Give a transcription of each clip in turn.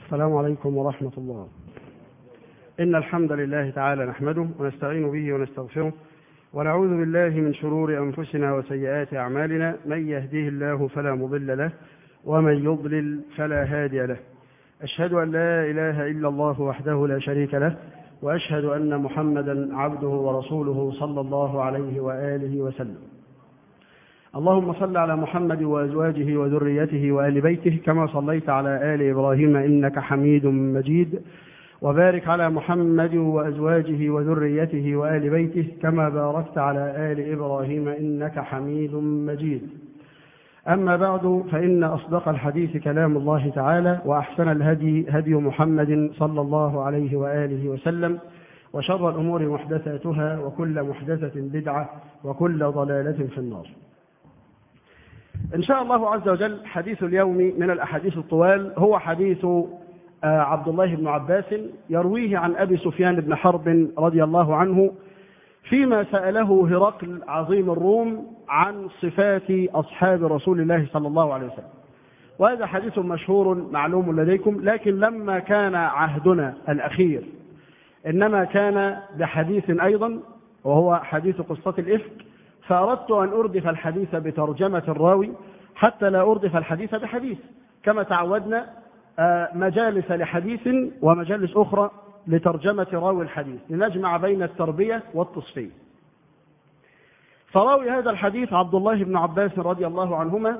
السلام عليكم ورحمة الله إن الحمد لله تعالى نحمده ونستعين به ونستغفره ونعوذ بالله من شرور أنفسنا وسيئات أعمالنا من يهديه الله فلا مضل له ومن يضلل فلا هادي له أشهد أن لا إله إلا الله وحده لا شريك له وأشهد أن محمدا عبده ورسوله صلى الله عليه وآله وسلم اللهم صل على محمد وأزواجه وذريته وآل بيته كما صليت على آل إبراهيم إنك حميد مجيد وبارك على محمد وأزواجه وذريته وآل بيته كما باركت على آل إبراهيم إنك حميد مجيد أما بعد فإن أصدق الحديث كلام الله تعالى وأحسن الهدي هدي محمد صلى الله عليه وآله وسلم وشر الأمور محدثاتها وكل محدثة بدعة وكل ضلالة في النار إن شاء الله عز وجل حديث اليوم من الأحاديث الطوال هو حديث عبد الله بن عباس يرويه عن أبي سفيان بن حرب رضي الله عنه فيما سأله هرقل عظيم الروم عن صفات أصحاب رسول الله صلى الله عليه وسلم وهذا حديث مشهور معلوم لديكم لكن لما كان عهدنا الأخير إنما كان بحديث أيضا وهو حديث قصة الإفك فأردت أن أردف الحديث بترجمة الراوي حتى لا أردف الحديث بحديث كما تعودنا مجالس لحديث ومجالس أخرى لترجمة راوي الحديث لنجمع بين التربية والتصفية فراوي هذا الحديث عبد الله بن عباس رضي الله عنهما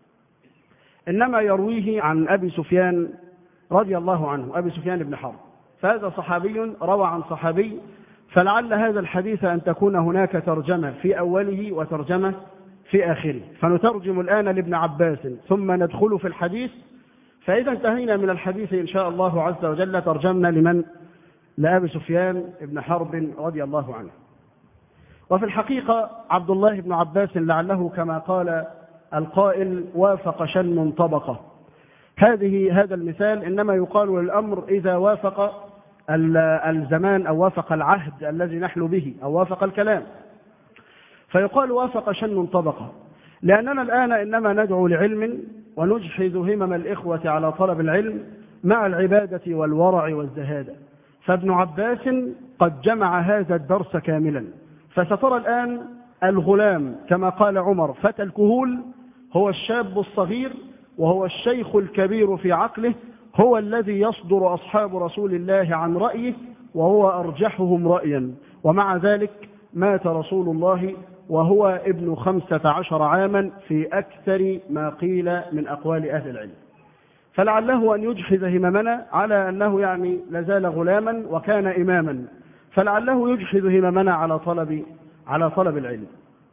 إنما يرويه عن أبي سفيان رضي الله عنه أبي سفيان بن حرب فهذا صحابي روى عن صحابي فلعل هذا الحديث أن تكون هناك ترجمة في أوله وترجمة في آخره فنترجم الآن لابن عباس ثم ندخل في الحديث فإذا انتهينا من الحديث إن شاء الله عز وجل ترجمنا لمن لأبي سفيان بن حرب رضي الله عنه وفي الحقيقة عبد الله بن عباس لعله كما قال القائل وافق شن طبقة هذه هذا المثال إنما يقال للأمر إذا وافق الزمان أو وافق العهد الذي نحن به أو وافق الكلام فيقال وافق شن طبقة لأننا الآن إنما ندعو لعلم ونجحز همم الإخوة على طلب العلم مع العبادة والورع والزهادة فابن عباس قد جمع هذا الدرس كاملا فسترى الآن الغلام كما قال عمر فتى الكهول هو الشاب الصغير وهو الشيخ الكبير في عقله هو الذي يصدر أصحاب رسول الله عن رأيه وهو أرجحهم رأيا ومع ذلك مات رسول الله وهو ابن خمسة عشر عاما في أكثر ما قيل من أقوال أهل العلم فلعله أن يجحز هممنا على أنه يعني لازال غلاما وكان إماما فلعله يجحز هممنا على طلب على طلب العلم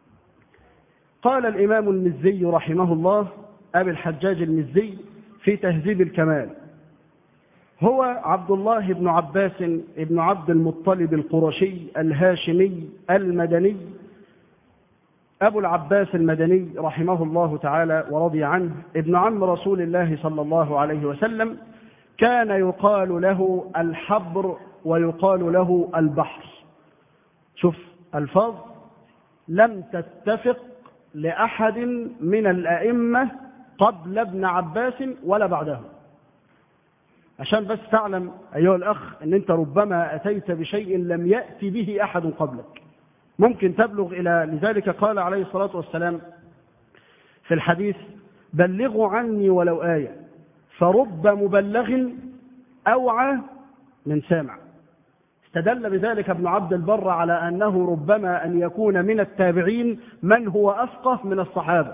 قال الإمام المزي رحمه الله أبي الحجاج المزي في تهذيب الكمال هو عبد الله بن عباس بن عبد المطلب القرشي الهاشمي المدني أبو العباس المدني رحمه الله تعالى ورضي عنه ابن عم رسول الله صلى الله عليه وسلم كان يقال له الحبر ويقال له البحر شوف الفاظ لم تتفق لأحد من الأئمة قبل ابن عباس ولا بعده عشان بس تعلم أيها الأخ أن أنت ربما أتيت بشيء لم يأتي به أحد قبلك ممكن تبلغ إلى لذلك قال عليه الصلاة والسلام في الحديث بلغوا عني ولو آية فرب مبلغ أوعى من سامع استدل بذلك ابن عبد البر على أنه ربما أن يكون من التابعين من هو أفقه من الصحابة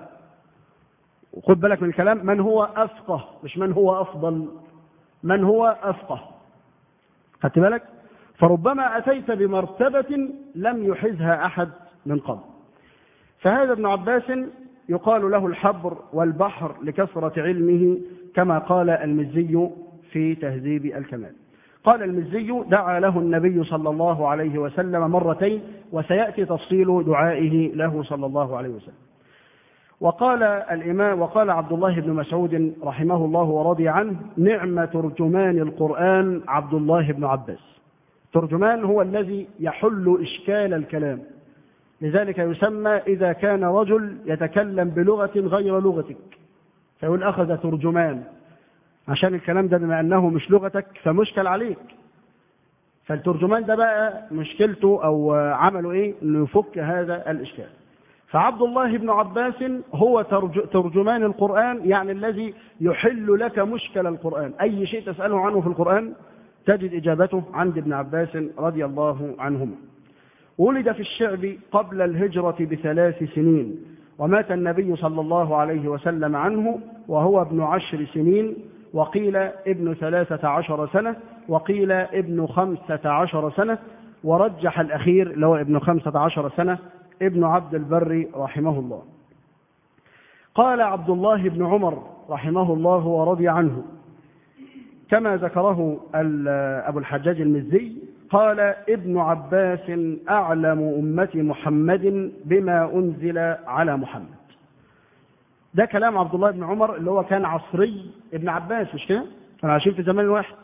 خد بالك من الكلام من هو أفقه مش من هو أفضل من هو أفقه خدت بالك فربما أتيت بمرتبة لم يحزها أحد من قبل فهذا ابن عباس يقال له الحبر والبحر لكثرة علمه كما قال المزي في تهذيب الكمال قال المزي دعا له النبي صلى الله عليه وسلم مرتين وسيأتي تفصيل دعائه له صلى الله عليه وسلم وقال الإمام وقال عبد الله بن مسعود رحمه الله ورضي عنه نعم ترجمان القرآن عبد الله بن عباس ترجمان هو الذي يحل إشكال الكلام لذلك يسمى إذا كان رجل يتكلم بلغة غير لغتك فيقول أخذ ترجمان عشان الكلام ده بما أنه مش لغتك فمشكل عليك فالترجمان ده بقى مشكلته أو عمله إيه إنه يفك هذا الإشكال فعبد الله بن عباس هو ترجمان القرآن يعني الذي يحل لك مشكل القرآن أي شيء تسأله عنه في القرآن تجد إجابته عند ابن عباس رضي الله عنهما ولد في الشعب قبل الهجرة بثلاث سنين ومات النبي صلى الله عليه وسلم عنه وهو ابن عشر سنين وقيل ابن ثلاثة عشر سنة وقيل ابن خمسة عشر سنة ورجح الأخير اللي هو ابن خمسة عشر سنة ابن عبد البر رحمه الله قال عبد الله بن عمر رحمه الله ورضي عنه كما ذكره أبو الحجاج المزي قال ابن عباس أعلم أمة محمد بما أنزل على محمد ده كلام عبد الله بن عمر اللي هو كان عصري ابن عباس مش كده؟ كان عايشين في زمان واحد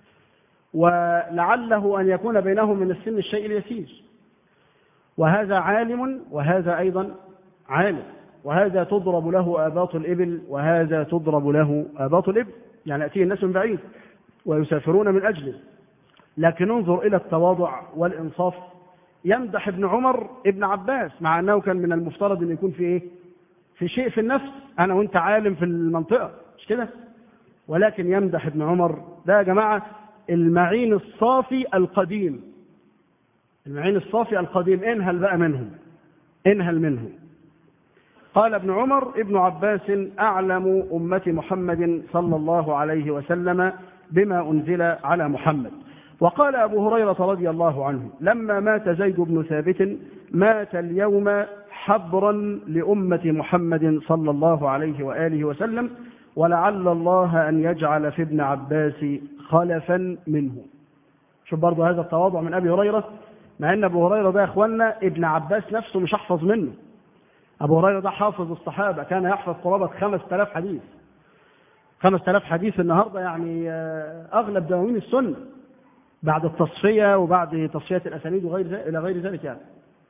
ولعله أن يكون بينهم من السن الشيء اليسير وهذا عالم وهذا أيضا عالم وهذا تضرب له آباط الإبل وهذا تضرب له آباط الإبل يعني يأتيه الناس من بعيد ويسافرون من أجله لكن انظر إلى التواضع والإنصاف يمدح ابن عمر ابن عباس مع أنه كان من المفترض أن يكون في إيه في شيء في النفس أنا وأنت عالم في المنطقة مش كده ولكن يمدح ابن عمر ده يا جماعة المعين الصافي القديم المعين الصافي القديم انهل بقى منهم انهل منهم قال ابن عمر ابن عباس أعلم أمة محمد صلى الله عليه وسلم بما أنزل على محمد وقال أبو هريرة رضي الله عنه لما مات زيد بن ثابت مات اليوم حبرا لأمة محمد صلى الله عليه وآله وسلم ولعل الله أن يجعل في ابن عباس خلفا منه شوف برضه هذا التواضع من أبي هريرة مع أن أبو هريرة ده يا إخوانا ابن عباس نفسه مش أحفظ منه أبو هريرة ده حافظ الصحابة كان يحفظ قرابة خمس تلاف حديث خمس تلاف حديث النهاردة يعني أغلب دواوين السنة بعد التصفية وبعد تصفية الأسانيد وغير ذلك إلى غير ذلك يعني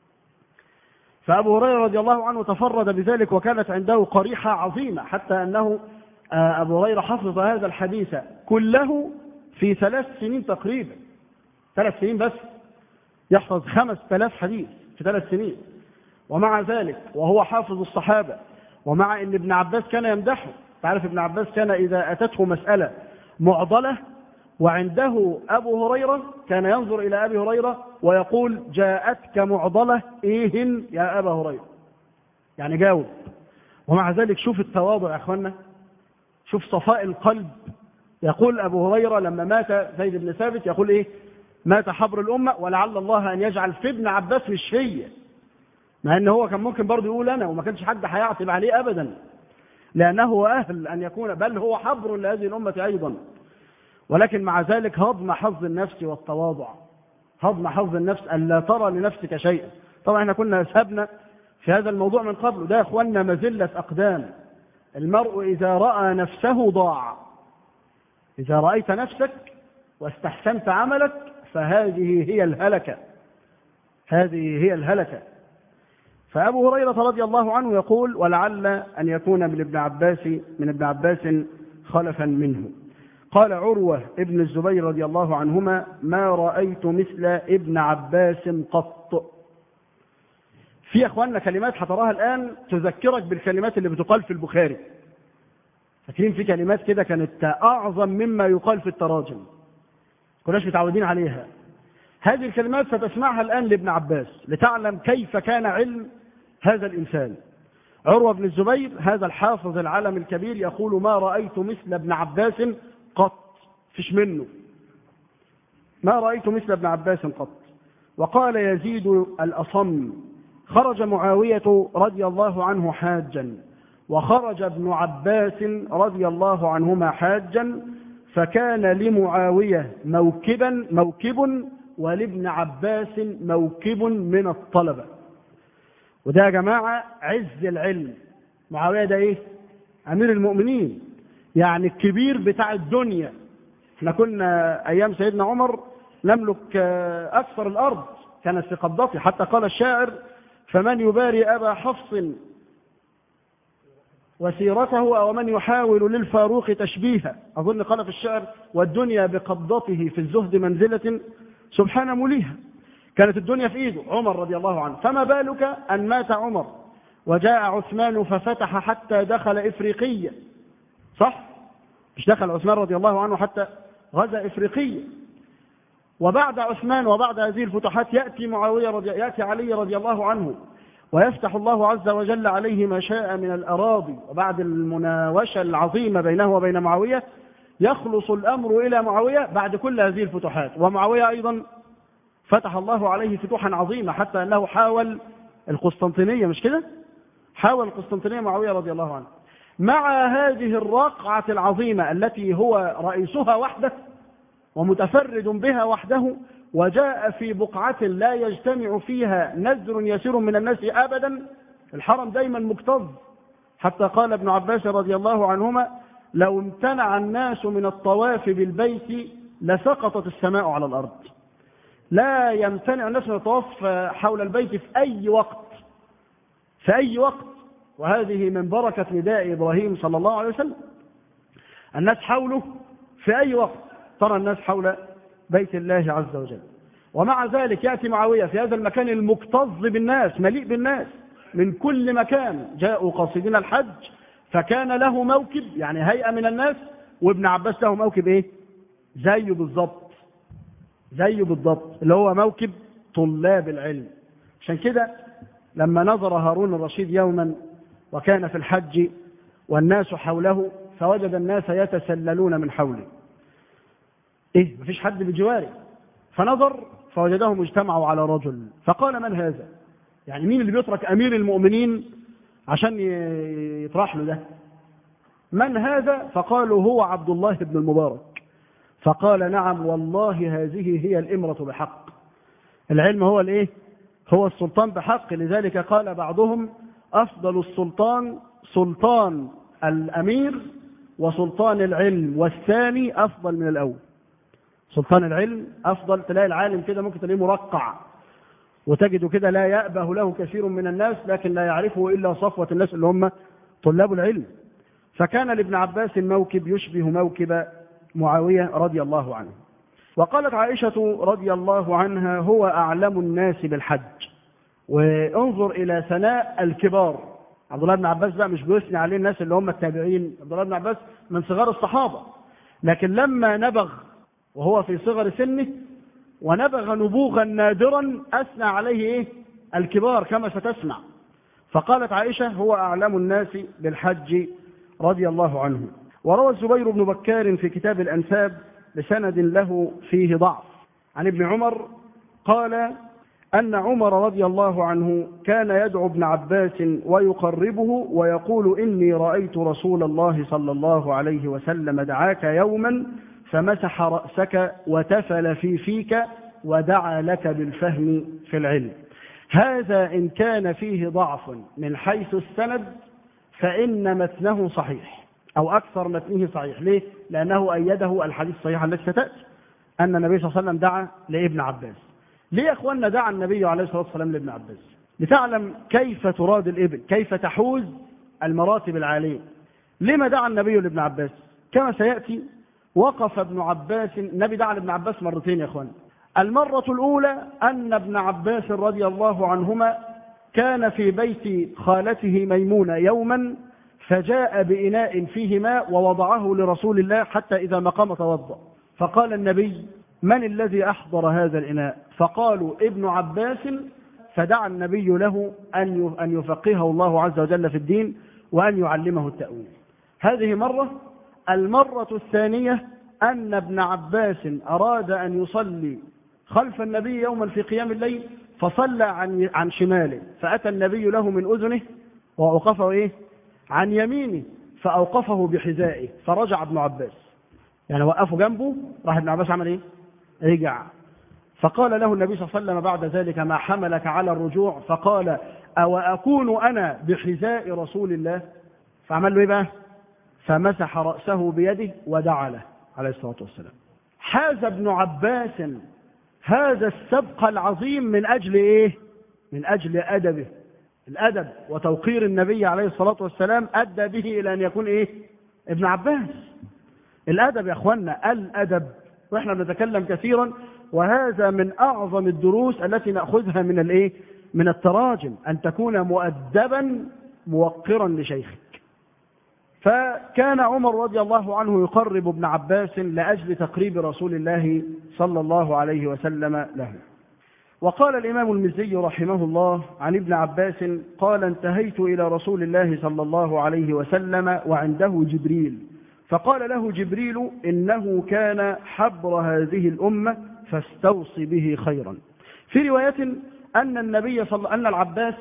فأبو هريرة رضي الله عنه تفرد بذلك وكانت عنده قريحة عظيمة حتى أنه أبو هريرة حفظ هذا الحديث كله في ثلاث سنين تقريبا ثلاث سنين بس يحفظ خمس تلاف حديث في ثلاث سنين ومع ذلك وهو حافظ الصحابة ومع أن ابن عباس كان يمدحه تعرف ابن عباس كان إذا أتته مسألة معضلة وعنده أبو هريرة كان ينظر إلى أبي هريرة ويقول جاءتك معضلة إيه يا أبا هريرة يعني جاوب ومع ذلك شوف التواضع يا أخوانا شوف صفاء القلب يقول أبو هريرة لما مات زيد بن ثابت يقول إيه مات حبر الأمة ولعل الله أن يجعل في ابن عباس مش فيا مع ان هو كان ممكن برضه يقول انا وما كانش حد هيعتب عليه ابدا لانه اهل ان يكون بل هو حبر لهذه الامه ايضا ولكن مع ذلك هضم حظ النفس والتواضع هضم حظ النفس ان لا ترى لنفسك شيئا طبعا احنا كنا سبنا في هذا الموضوع من قبل ده يا اخواننا مذله اقدام المرء اذا راى نفسه ضاع اذا رايت نفسك واستحسنت عملك فهذه هي الهلكه هذه هي الهلكه فأبو هريرة رضي الله عنه يقول ولعل أن يكون من ابن عباس من ابن عباس خلفا منه قال عروة ابن الزبير رضي الله عنهما ما رأيت مثل ابن عباس قط في أخواننا كلمات حضرها الآن تذكرك بالكلمات اللي بتقال في البخاري فاكرين في كلمات كده كانت أعظم مما يقال في التراجم كناش متعودين عليها هذه الكلمات ستسمعها الآن لابن عباس لتعلم كيف كان علم هذا الإنسان عروة بن الزبير هذا الحافظ العالم الكبير يقول ما رأيت مثل ابن عباس قط فيش منه ما رأيت مثل ابن عباس قط وقال يزيد الأصم خرج معاوية رضي الله عنه حاجا وخرج ابن عباس رضي الله عنهما حاجا فكان لمعاوية موكبا موكب ولابن عباس موكب من الطلبة وده يا جماعة عز العلم معاوية ده ايه امير المؤمنين يعني الكبير بتاع الدنيا احنا كنا ايام سيدنا عمر نملك اكثر الارض كانت في قبضته حتى قال الشاعر فمن يباري ابا حفص وسيرته أو من يحاول للفاروق تشبيها أظن قال في الشعر والدنيا بقبضته في الزهد منزلة سبحان مليها كانت الدنيا في إيده عمر رضي الله عنه فما بالك أن مات عمر وجاء عثمان ففتح حتى دخل إفريقية صح مش دخل عثمان رضي الله عنه حتى غزا إفريقية وبعد عثمان وبعد هذه الفتوحات يأتي معاوية رضي يأتي علي رضي الله عنه ويفتح الله عز وجل عليه ما شاء من الأراضي وبعد المناوشة العظيمة بينه وبين معاوية يخلص الأمر إلى معاوية بعد كل هذه الفتوحات ومعاوية أيضا فتح الله عليه فتوحا عظيمة حتى أنه حاول القسطنطينية مش كده حاول القسطنطينية معاوية رضي الله عنه مع هذه الرقعة العظيمة التي هو رئيسها وحده ومتفرد بها وحده وجاء في بقعة لا يجتمع فيها نزر يسير من الناس أبدا الحرم دايما مكتظ حتى قال ابن عباس رضي الله عنهما لو امتنع الناس من الطواف بالبيت لسقطت السماء على الأرض لا يمتنع الناس من الطواف حول البيت في أي وقت في أي وقت وهذه من بركة نداء إبراهيم صلى الله عليه وسلم الناس حوله في أي وقت ترى الناس حول بيت الله عز وجل ومع ذلك يأتي معاوية في هذا المكان المكتظ بالناس مليء بالناس من كل مكان جاءوا قاصدين الحج فكان له موكب يعني هيئة من الناس وابن عباس له موكب ايه زيه بالضبط زيه بالضبط اللي هو موكب طلاب العلم عشان كده لما نظر هارون الرشيد يوما وكان في الحج والناس حوله فوجد الناس يتسللون من حوله ايه مفيش حد بجواره فنظر فوجدهم اجتمعوا على رجل فقال من هذا يعني مين اللي بيترك امير المؤمنين عشان يطرح له ده من هذا فقالوا هو عبد الله بن المبارك فقال نعم والله هذه هي الامرة بحق العلم هو الايه هو السلطان بحق لذلك قال بعضهم افضل السلطان سلطان الامير وسلطان العلم والثاني افضل من الاول سلطان العلم افضل تلاقي العالم كده ممكن تلاقيه مرقع وتجده كده لا يأبه له كثير من الناس لكن لا يعرفه الا صفوة الناس اللي هم طلاب العلم فكان لابن عباس موكب يشبه موكب معاوية رضي الله عنه وقالت عائشة رضي الله عنها هو أعلم الناس بالحج وانظر إلى ثناء الكبار عبد الله بن عباس بقى مش بيثني عليه الناس اللي هم التابعين عبد الله بن عباس من صغار الصحابة لكن لما نبغ وهو في صغر سنه ونبغ نبوغا نادرا أثنى عليه إيه؟ الكبار كما ستسمع فقالت عائشة هو أعلم الناس بالحج رضي الله عنه وروى الزبير بن بكار في كتاب الأنساب بسند له فيه ضعف عن ابن عمر قال أن عمر رضي الله عنه كان يدعو ابن عباس ويقربه ويقول إني رأيت رسول الله صلى الله عليه وسلم دعاك يوما فمسح رأسك وتفل في فيك ودعا لك بالفهم في العلم هذا إن كان فيه ضعف من حيث السند فإن متنه صحيح أو أكثر متنه صحيح ليه؟ لأنه أيده الحديث الصحيح الذي ستأتي أن النبي صلى الله عليه وسلم دعا لابن عباس ليه يا أخوانا دعا النبي عليه الصلاة والسلام لابن عباس لتعلم كيف تراد الإبل كيف تحوز المراتب العالية لما دعا النبي لابن عباس كما سيأتي وقف ابن عباس النبي دعا لابن عباس مرتين يا اخوان المرة الأولى أن ابن عباس رضي الله عنهما كان في بيت خالته ميمونة يوما فجاء بإناء فيه ماء ووضعه لرسول الله حتى إذا ما قام توضأ فقال النبي من الذي أحضر هذا الإناء فقالوا ابن عباس فدعا النبي له أن أن يفقهه الله عز وجل في الدين وأن يعلمه التأويل هذه مرة المرة الثانية أن ابن عباس أراد أن يصلي خلف النبي يوما في قيام الليل فصلى عن عن شماله فأتى النبي له من أذنه وأوقفه إيه؟ عن يمينه فأوقفه بحذائه فرجع ابن عباس يعني وقفه جنبه راح ابن عباس عمل إيه؟ رجع فقال له النبي صلى الله عليه وسلم بعد ذلك ما حملك على الرجوع فقال أو أكون أنا بحذاء رسول الله فعمل له إيه بقى؟ فمسح رأسه بيده ودعا له عليه الصلاة والسلام حاز ابن عباس هذا السبق العظيم من أجل إيه من أجل أدبه الأدب وتوقير النبي عليه الصلاة والسلام أدى به إلى أن يكون إيه ابن عباس الأدب يا أخوانا الأدب وإحنا بنتكلم كثيرا وهذا من أعظم الدروس التي نأخذها من الإيه من التراجم أن تكون مؤدبا موقرا لشيخك فكان عمر رضي الله عنه يقرب ابن عباس لأجل تقريب رسول الله صلى الله عليه وسلم له وقال الإمام المزي رحمه الله عن ابن عباس قال انتهيت إلى رسول الله صلى الله عليه وسلم وعنده جبريل فقال له جبريل إنه كان حبر هذه الأمة فاستوصي به خيرا في رواية أن النبي صلى أن العباس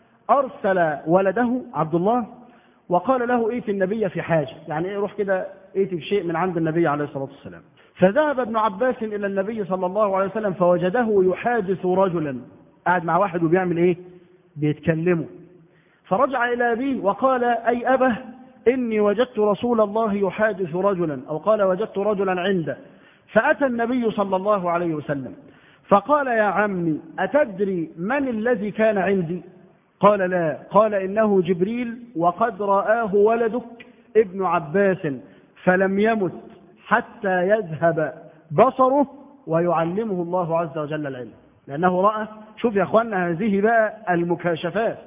أرسل ولده عبد الله وقال له ائت النبي في حاجة يعني ايه روح كده ائت في شيء من عند النبي عليه الصلاة والسلام فذهب ابن عباس إلى النبي صلى الله عليه وسلم فوجده يحادث رجلا قاعد مع واحد وبيعمل ايه بيتكلموا فرجع إلى أبيه وقال أي أبه إني وجدت رسول الله يحادث رجلا أو قال وجدت رجلا عنده فأتى النبي صلى الله عليه وسلم فقال يا عمي أتدري من الذي كان عندي قال لا قال إنه جبريل وقد رآه ولدك ابن عباس فلم يمت حتى يذهب بصره ويعلمه الله عز وجل العلم لأنه رأى شوف يا أخوانا هذه بقى المكاشفات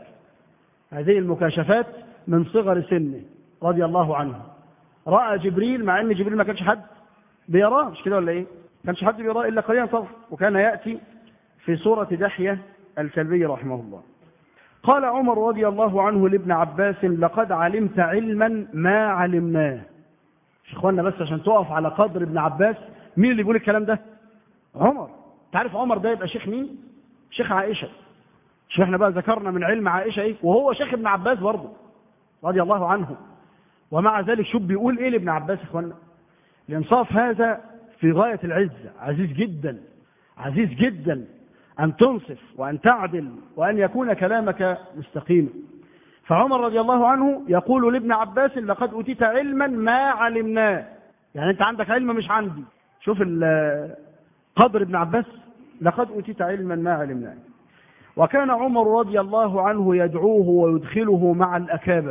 هذه المكاشفات من صغر سنه رضي الله عنه رأى جبريل مع أن جبريل ما كانش حد بيراه مش كده ولا إيه كانش حد بيراه إلا قليلا طبعا وكان يأتي في صورة دحية الكلبي رحمه الله قال عمر رضي الله عنه لابن عباس لقد علمت علما ما علمناه اخوانا بس عشان تقف على قدر ابن عباس مين اللي بيقول الكلام ده عمر تعرف عمر ده يبقى شيخ مين شيخ عائشة شو احنا بقى ذكرنا من علم عائشة ايه وهو شيخ ابن عباس برضه رضي الله عنه ومع ذلك شوف بيقول ايه لابن عباس اخوانا الانصاف هذا في غاية العزة عزيز جدا عزيز جدا أن تنصف وأن تعدل وأن يكون كلامك مستقيما فعمر رضي الله عنه يقول لابن عباس لقد أتيت علما ما علمناه يعني أنت عندك علم مش عندي شوف قدر ابن عباس لقد أتيت علما ما علمناه وكان عمر رضي الله عنه يدعوه ويدخله مع الأكابر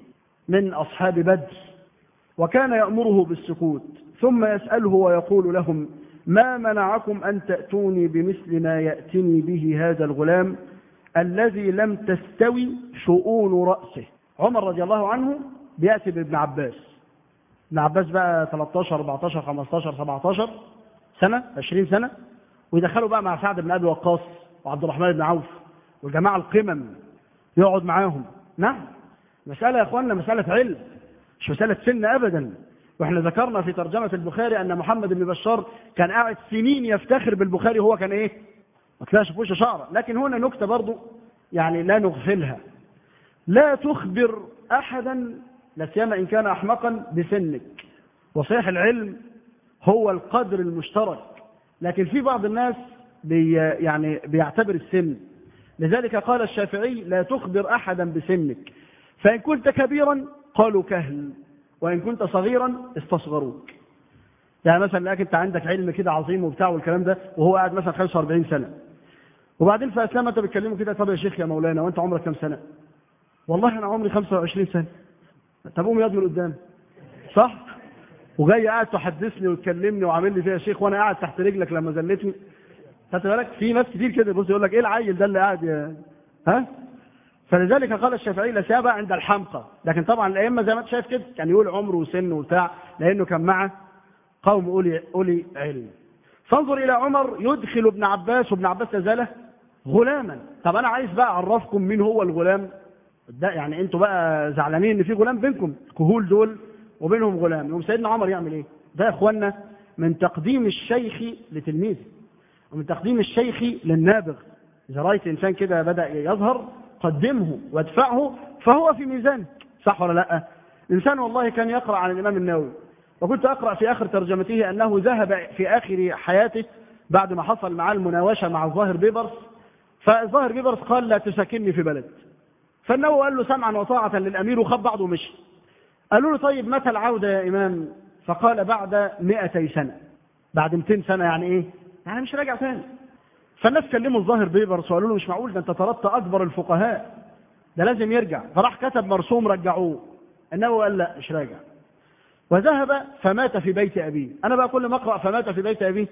من أصحاب بدر وكان يأمره بالسكوت ثم يسأله ويقول لهم ما منعكم أن تأتوني بمثل ما يأتني به هذا الغلام الذي لم تستوي شؤون رأسه عمر رضي الله عنه بيأتي بابن عباس ابن عباس بقى 13 14 15 17 سنة 20 سنة ويدخلوا بقى مع سعد بن أبي وقاص وعبد الرحمن بن عوف والجماعة القمم يقعد معاهم نعم مسألة يا اخوانا مسألة علم مش مسألة سن أبدا واحنا ذكرنا في ترجمة البخاري أن محمد بن بشار كان قاعد سنين يفتخر بالبخاري وهو كان إيه؟ ما طلعش في وشه شعره لكن هنا نكتة برضو يعني لا نغفلها لا تخبر أحدا لا سيما إن كان أحمقا بسنك وصحيح العلم هو القدر المشترك لكن في بعض الناس بي يعني بيعتبر السن لذلك قال الشافعي لا تخبر أحدا بسنك فإن كنت كبيرا قالوا كهل وإن كنت صغيرا استصغروك يعني مثلا لكن انت عندك علم كده عظيم وبتاع والكلام ده وهو قاعد مثلا 45 سنة وبعدين في اسلام انت بتكلمه كده طب يا شيخ يا مولانا وانت عمرك كام سنة والله انا عمري 25 سنة طب قوم يد من قدام صح وجاي قاعد تحدثني وتكلمني وعامل لي فيها شيخ وانا قاعد تحت رجلك لما زلتني خدت بالك في ناس كتير كده بص يقول لك ايه العيل ده اللي قاعد يا ها فلذلك قال الشافعي لا سيابة عند الحمقى لكن طبعا الأئمة زي ما انت شايف كده كان يقول عمر وسن وبتاع لأنه كان مع قوم أولي, أولي علم فانظر إلى عمر يدخل ابن عباس وابن عباس لازال غلاما طب أنا عايز بقى أعرفكم مين هو الغلام ده يعني انتوا بقى زعلانين ان في غلام بينكم كهول دول وبينهم غلام يوم سيدنا عمر يعمل ايه ده يا اخوانا من تقديم الشيخ لتلميذه ومن تقديم الشيخ للنابغ اذا رايت انسان كده بدا يظهر قدمه وادفعه فهو في ميزانك صح ولا لا الإنسان والله كان يقرأ عن الإمام النووي وكنت أقرأ في آخر ترجمته أنه ذهب في آخر حياته بعد ما حصل معاه المناوشة مع الظاهر بيبرس فالظاهر بيبرس قال لا تسكنني في بلد فالنووي قال له سمعا وطاعة للأمير وخب بعضه ومشي قالوا له طيب متى العودة يا إمام فقال بعد 200 سنة بعد 200 سنة يعني إيه يعني مش راجع تاني فالناس كلموا الظاهر بيبرس وقالوا له مش معقول ده انت طردت اكبر الفقهاء ده لازم يرجع فراح كتب مرسوم رجعوه النووي قال لا مش راجع وذهب فمات في بيت أبيه أنا بقى كل ما أقرأ فمات في بيت أبيه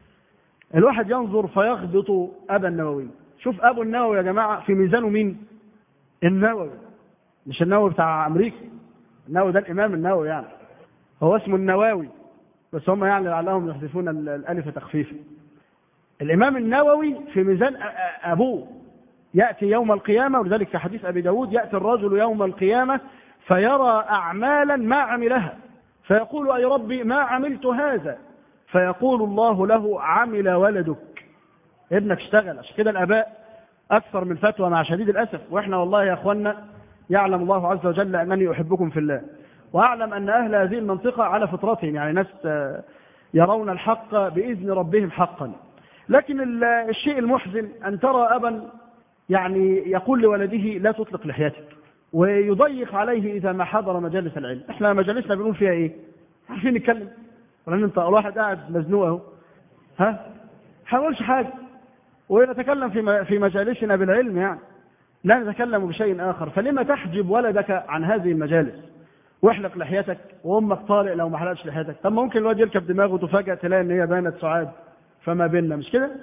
الواحد ينظر فيغبط أبا النووي شوف أبو النووي يا جماعة في ميزانه مين النووي مش النووي بتاع أمريكا النووي ده الإمام النووي يعني هو اسمه النواوي بس هم يعني لعلهم يحذفون الألف تخفيفا الإمام النووي في ميزان أبوه يأتي يوم القيامة ولذلك في حديث أبي داود يأتي الرجل يوم القيامة فيرى أعمالا ما عملها فيقول أي ربي ما عملت هذا فيقول الله له عمل ولدك ابنك اشتغل عشان كده الآباء أكثر من فتوى مع شديد الأسف وإحنا والله يا أخوانا يعلم الله عز وجل أنني أحبكم في الله وأعلم أن أهل هذه المنطقة على فطرتهم يعني ناس يرون الحق بإذن ربهم حقا لكن الشيء المحزن أن ترى أبا يعني يقول لولده لا تطلق لحيتك ويضيق عليه إذا ما حضر مجالس العلم احنا مجالسنا بنقول فيها ايه عارفين نتكلم ولا انت الواحد قاعد مزنوق اهو ها حاولش حاجة ونتكلم في في مجالسنا بالعلم يعني لا نتكلم بشيء آخر فلما تحجب ولدك عن هذه المجالس واحلق لحيتك وامك طالق لو ما حلقش لحيتك طب ممكن الواد يركب دماغه وتفاجئ تلاقي ان هي بانت سعاد فما بيننا مش كده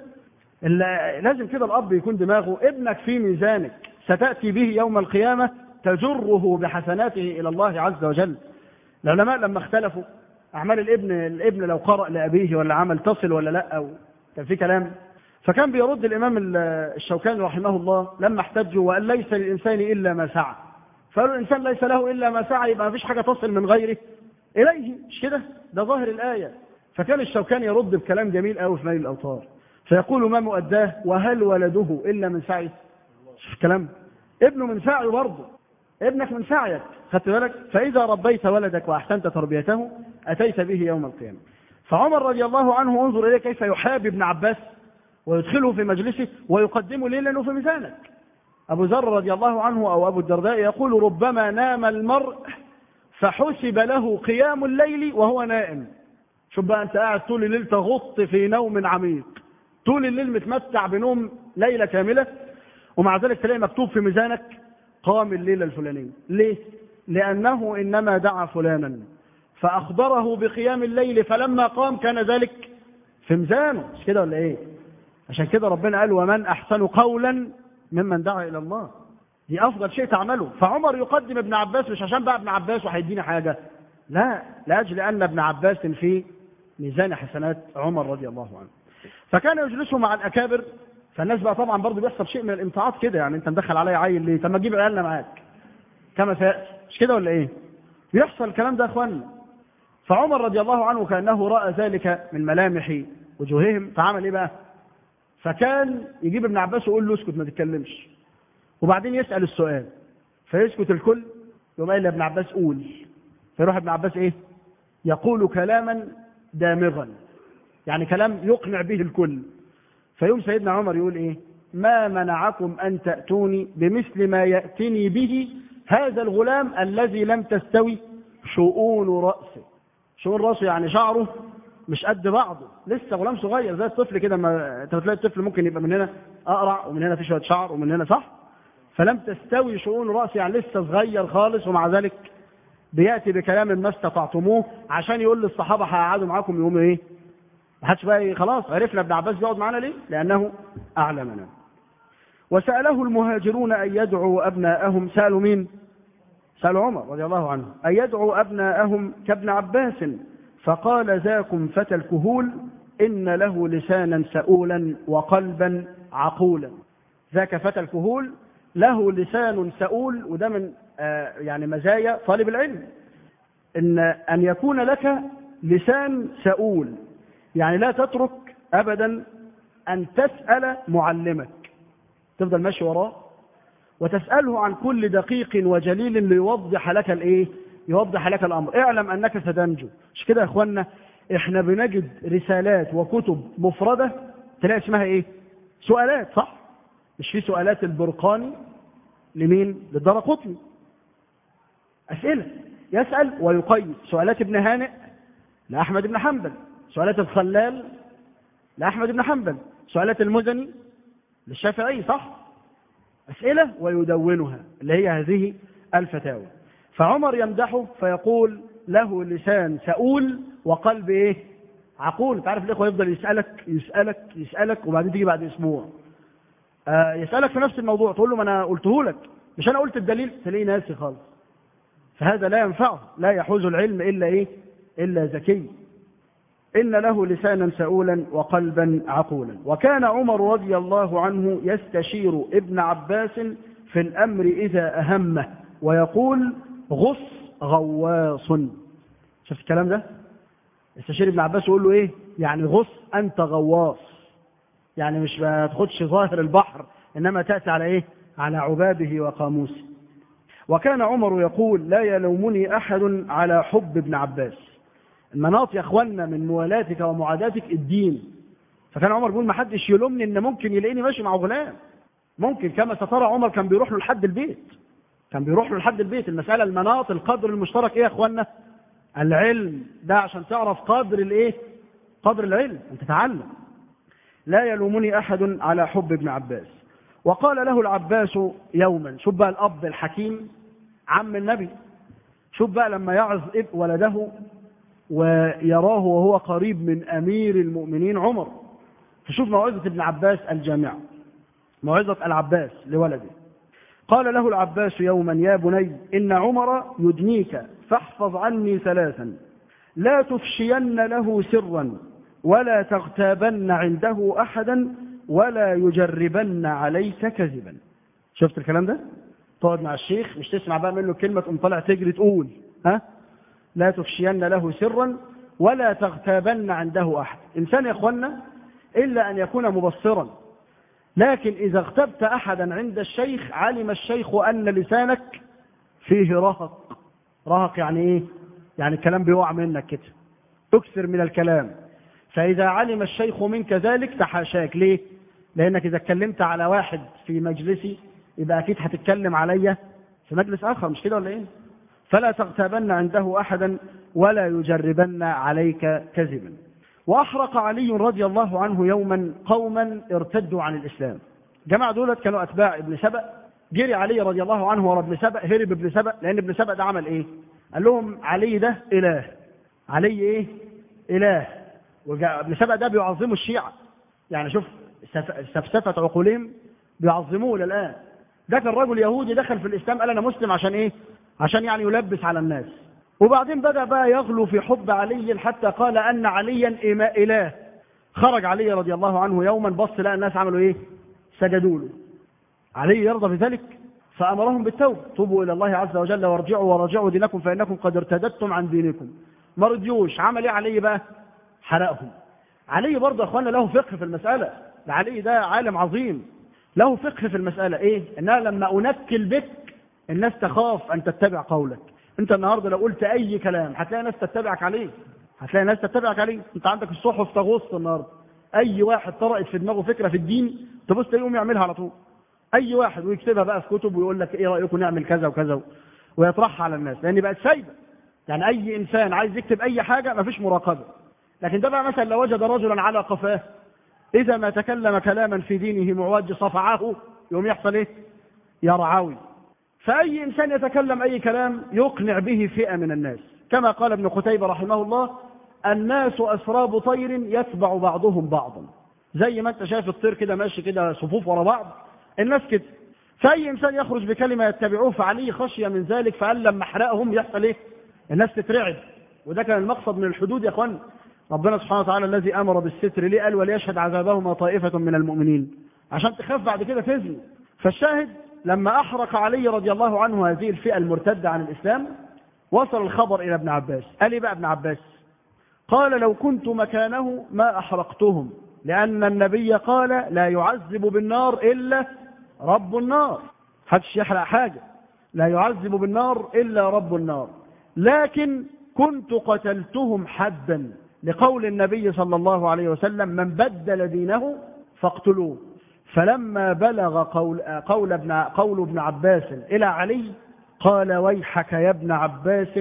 لازم كده الاب يكون دماغه ابنك في ميزانك ستاتي به يوم القيامه تجره بحسناته الى الله عز وجل العلماء لما اختلفوا اعمال الابن الابن لو قرأ لابيه ولا عمل تصل ولا لا او كان في كلام فكان بيرد الامام الشوكاني رحمه الله لما احتجوا وقال ليس للانسان الا ما سعى فقالوا الانسان ليس له الا ما سعى يبقى ما فيش حاجه تصل من غيره اليه مش كده ده ظاهر الايه فكان الشوكاني يرد بكلام جميل قوي في نيل الاوطار فيقول ما مؤداه وهل ولده الا من سعيه شوف الكلام ابنه من سعيه برضه ابنك من سعيك خدت بالك فاذا ربيت ولدك واحسنت تربيته اتيت به يوم القيامه فعمر رضي الله عنه انظر اليه كيف يحابي ابن عباس ويدخله في مجلسه ويقدمه ليه لانه في ميزانك ابو ذر رضي الله عنه او ابو الدرداء يقول ربما نام المرء فحسب له قيام الليل وهو نائم شوف بقى انت قاعد طول الليل تغط في نوم عميق طول الليل متمتع بنوم ليله كامله ومع ذلك تلاقي مكتوب في ميزانك قام الليله الفلانيه ليه لانه انما دعا فلانا فاخبره بقيام الليل فلما قام كان ذلك في ميزانه مش كده ولا ايه عشان كده ربنا قال ومن احسن قولا ممن دعا الى الله دي افضل شيء تعمله فعمر يقدم ابن عباس مش عشان بقى ابن عباس وهيدينا حاجه لا لاجل ان ابن عباس في ميزان حسنات عمر رضي الله عنه فكان يجلسه مع الاكابر فالناس بقى طبعا برضه بيحصل شيء من الامتعاض كده يعني انت مدخل عليا عيل ليه طب ما تجيب عيالنا معاك كما سياتي مش كده ولا ايه بيحصل الكلام ده يا اخوانا فعمر رضي الله عنه كانه راى ذلك من ملامح وجوههم فعمل ايه بقى فكان يجيب ابن عباس ويقول له اسكت ما تتكلمش وبعدين يسال السؤال فيسكت الكل يقوم قايل لابن عباس قول فيروح ابن عباس ايه يقول كلاما دامغا يعني كلام يقنع به الكل فيوم سيدنا عمر يقول ايه ما منعكم ان تاتوني بمثل ما ياتني به هذا الغلام الذي لم تستوي شؤون راسه شؤون راسه يعني شعره مش قد بعضه لسه غلام صغير زي الطفل كده ما انت بتلاقي الطفل ممكن يبقى من هنا اقرع ومن هنا في شويه شعر ومن هنا صح فلم تستوي شؤون راسه يعني لسه صغير خالص ومع ذلك بياتي بكلام ما استطعتموه عشان يقول للصحابه هقعدوا معاكم يوم ايه ما حدش بقى إيه خلاص عرفنا ابن عباس بيقعد معانا ليه لانه اعلمنا وساله المهاجرون ان يدعوا ابناءهم سالوا مين سالوا عمر رضي الله عنه ان يدعوا ابناءهم كابن عباس فقال ذاكم فتى الكهول إن له لسانا سؤولا وقلبا عقولا ذاك فتى الكهول له لسان سؤول وده من آه يعني مزايا طالب العلم إن أن يكون لك لسان سؤول يعني لا تترك أبدا أن تسأل معلمك تفضل ماشي وراه وتسأله عن كل دقيق وجليل ليوضح لك الإيه يوضح لك الامر اعلم انك ستنجو مش كده يا اخوانا احنا بنجد رسالات وكتب مفرده تلاقي اسمها ايه سؤالات صح مش في سؤالات البرقاني لمين للدرقطني اسئله يسال ويقيد سؤالات ابن هانئ لاحمد بن حنبل سؤالات الخلال لاحمد بن حنبل سؤالات المزني للشافعي صح أسئلة ويدونها اللي هي هذه الفتاوى فعمر يمدحه فيقول له لسان سؤول وقلب ايه عقول انت عارف الاخوه يفضل يسالك يسالك يسالك وبعدين تيجي بعد اسبوع آه يسالك في نفس الموضوع تقول له ما انا قلته لك مش انا قلت الدليل تلاقيه ناسي خالص فهذا لا ينفعه لا يحوز العلم الا ايه الا ذكي ان له لسانا سؤولا وقلبا عقولا وكان عمر رضي الله عنه يستشير ابن عباس في الامر اذا اهمه ويقول غص غواص شفت الكلام ده استشير ابن عباس يقول له ايه يعني غص انت غواص يعني مش ما تاخدش ظاهر البحر انما تاتي على ايه على عبابه وقاموسه وكان عمر يقول لا يلومني احد على حب ابن عباس المناط يا اخوانا من موالاتك ومعاداتك الدين فكان عمر بيقول ما حدش يلومني ان ممكن يلاقيني ماشي مع غلام ممكن كما سترى عمر كان بيروح له لحد البيت كان بيروح له لحد البيت المساله المناط القدر المشترك ايه يا اخوانا العلم ده عشان تعرف قدر الايه قدر العلم ان تتعلم لا يلومني احد على حب ابن عباس وقال له العباس يوما شوف بقى الاب الحكيم عم النبي شوف بقى لما يعظ ولده ويراه وهو قريب من امير المؤمنين عمر فشوف موعظه ابن عباس الجامعه موعظه العباس لولده قال له العباس يوما يا بني ان عمر يدنيك فاحفظ عني ثلاثا لا تفشين له سرا ولا تغتابن عنده احدا ولا يجربن عليك كذبا شفت الكلام ده تقعد مع الشيخ مش تسمع بقى منه كلمه تقوم طالع تجري تقول ها لا تفشين له سرا ولا تغتابن عنده احد انسان يا اخوانا الا ان يكون مبصرا لكن اذا اغتبت احدا عند الشيخ علم الشيخ ان لسانك فيه رهق رهق يعني ايه يعني الكلام بيقع منك كده تكثر من الكلام فاذا علم الشيخ منك ذلك تحاشاك ليه لانك اذا اتكلمت على واحد في مجلسي يبقى اكيد هتتكلم عليا في مجلس اخر مش كده ولا ايه فلا تغتابن عنده احدا ولا يجربن عليك كذبا واحرق علي رضي الله عنه يوما قوما ارتدوا عن الاسلام جماعه دولت كانوا اتباع ابن سبأ جري علي رضي الله عنه ورا ابن سبأ هرب ابن سبأ لان ابن سبأ ده عمل ايه قال لهم علي ده اله علي ايه اله وابن سبأ ده بيعظموا الشيعة يعني شوف سفسفة عقولهم بيعظموه للآن ده كان رجل يهودي دخل في الإسلام قال أنا مسلم عشان إيه عشان يعني يلبس على الناس وبعدين بدأ بقى يغلو في حب علي حتى قال أن عليا إله خرج علي رضي الله عنه يوما بص لقى الناس عملوا إيه سجدوا له علي يرضى بذلك فأمرهم بالتوبة توبوا إلى الله عز وجل وارجعوا وراجعوا دينكم فإنكم قد ارتدتم عن دينكم ما رضيوش عمل إيه علي بقى حرقهم علي برضه يا اخوانا له فقه في المسألة ده علي ده عالم عظيم له فقه في المسألة ايه انها لما انكل بك الناس تخاف ان تتبع قولك انت النهارده لو قلت اي كلام هتلاقي ناس تتبعك عليه هتلاقي ناس تتبعك عليه انت عندك الصحف تغص النهارده اي واحد طرقت في دماغه فكره في الدين تبص تلاقيه يقوم يعملها على طول اي واحد ويكتبها بقى في كتب ويقول لك ايه رايكم نعمل كذا وكذا ويطرحها على الناس لان بقت سايبه يعني اي انسان عايز يكتب اي حاجه مفيش مراقبه لكن ده بقى مثلا لو وجد رجلا على قفاه اذا ما تكلم كلاما في دينه معوج صفعه يوم يحصل ايه يرعوي فاي انسان يتكلم اي كلام يقنع به فئه من الناس كما قال ابن قتيبه رحمه الله الناس اسراب طير يتبع بعضهم بعضا زي ما انت شايف الطير كده ماشي كده صفوف ورا بعض الناس كده فاي انسان يخرج بكلمه يتبعوه فعليه خشيه من ذلك فقال لما احرقهم يحصل ايه الناس تترعب وده كان المقصد من الحدود يا اخوان ربنا سبحانه وتعالى الذي امر بالستر ليه قال وليشهد عذابهما طائفه من المؤمنين عشان تخاف بعد كده تزني فالشاهد لما احرق علي رضي الله عنه هذه الفئه المرتده عن الاسلام وصل الخبر الى ابن عباس قال ايه بقى ابن عباس قال لو كنت مكانه ما احرقتهم لان النبي قال لا يعذب بالنار الا رب النار محدش يحرق حاجه لا يعذب بالنار الا رب النار لكن كنت قتلتهم حدا لقول النبي صلى الله عليه وسلم من بدل دينه فاقتلوه فلما بلغ قول قول ابن قول ابن عباس الى علي قال ويحك يا ابن عباس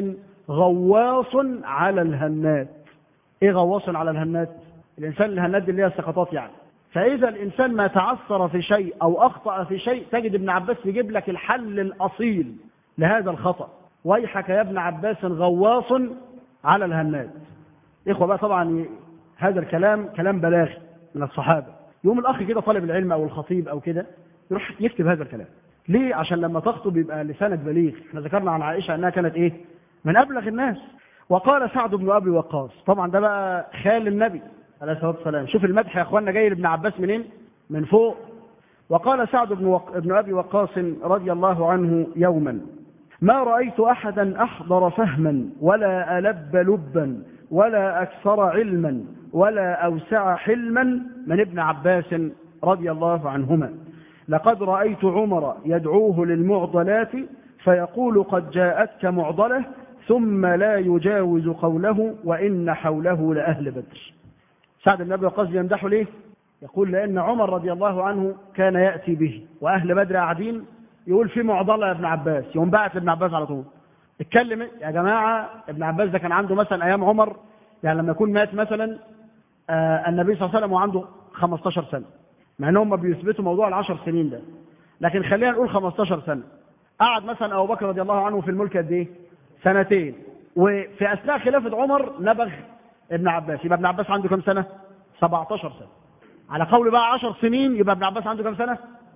غواص على الهنات ايه غواص على الهنات الانسان الهنات دي اللي هي السقطات يعني فإذا الإنسان ما تعثر في شيء أو أخطأ في شيء تجد ابن عباس يجيب لك الحل الأصيل لهذا الخطأ ويحك يا ابن عباس غواص على الهناد إخوة بقى طبعا هذا الكلام كلام بلاغي من الصحابة يوم الأخ كده طالب العلم أو الخطيب أو كده يروح يكتب هذا الكلام ليه عشان لما تخطب يبقى لسانك بليغ احنا ذكرنا عن عائشة أنها كانت إيه من أبلغ الناس وقال سعد بن أبي وقاص طبعا ده بقى خال النبي عليه الصلاة والسلام شوف المدح يا أخوانا جاي لابن عباس منين من فوق وقال سعد بن, وق... بن أبي وقاص رضي الله عنه يوما ما رأيت أحدا أحضر فهما ولا ألب لبا ولا أكثر علما ولا أوسع حلما من ابن عباس رضي الله عنهما لقد رأيت عمر يدعوه للمعضلات فيقول قد جاءتك معضلة ثم لا يجاوز قوله وإن حوله لأهل بدر سعد بن أبي وقاص يمدحه ليه يقول لأن عمر رضي الله عنه كان يأتي به وأهل بدر قاعدين يقول في معضلة يا ابن عباس يقوم بعت لابن عباس على طول اتكلم يا جماعة ابن عباس ده كان عنده مثلا أيام عمر يعني لما يكون مات مثلا آه النبي صلى الله عليه وسلم وعنده 15 سنة مع ان هم بيثبتوا موضوع العشر سنين ده لكن خلينا نقول 15 سنة قعد مثلا أبو بكر رضي الله عنه في الملك قد إيه؟ سنتين وفي أثناء خلافة عمر نبغ ابن عباس يبقى ابن عباس عنده كم سنة؟ 17 سنة على قول بقى 10 سنين يبقى ابن عباس عنده كم سنة؟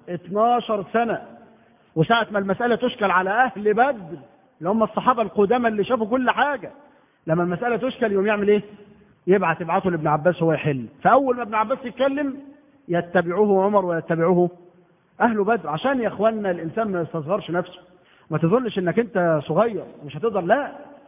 12 سنة وساعة ما المسألة تشكل على أهل بدر اللي هم الصحابة القدامى اللي شافوا كل حاجة لما المسألة تشكل يوم يعمل إيه؟ يبعت يبعته لابن عباس هو يحل فأول ما ابن عباس يتكلم يتبعوه عمر ويتبعوه أهل بدر عشان يا إخواننا الإنسان ما يستصغرش نفسه ما تظنش إنك أنت صغير ومش هتقدر لا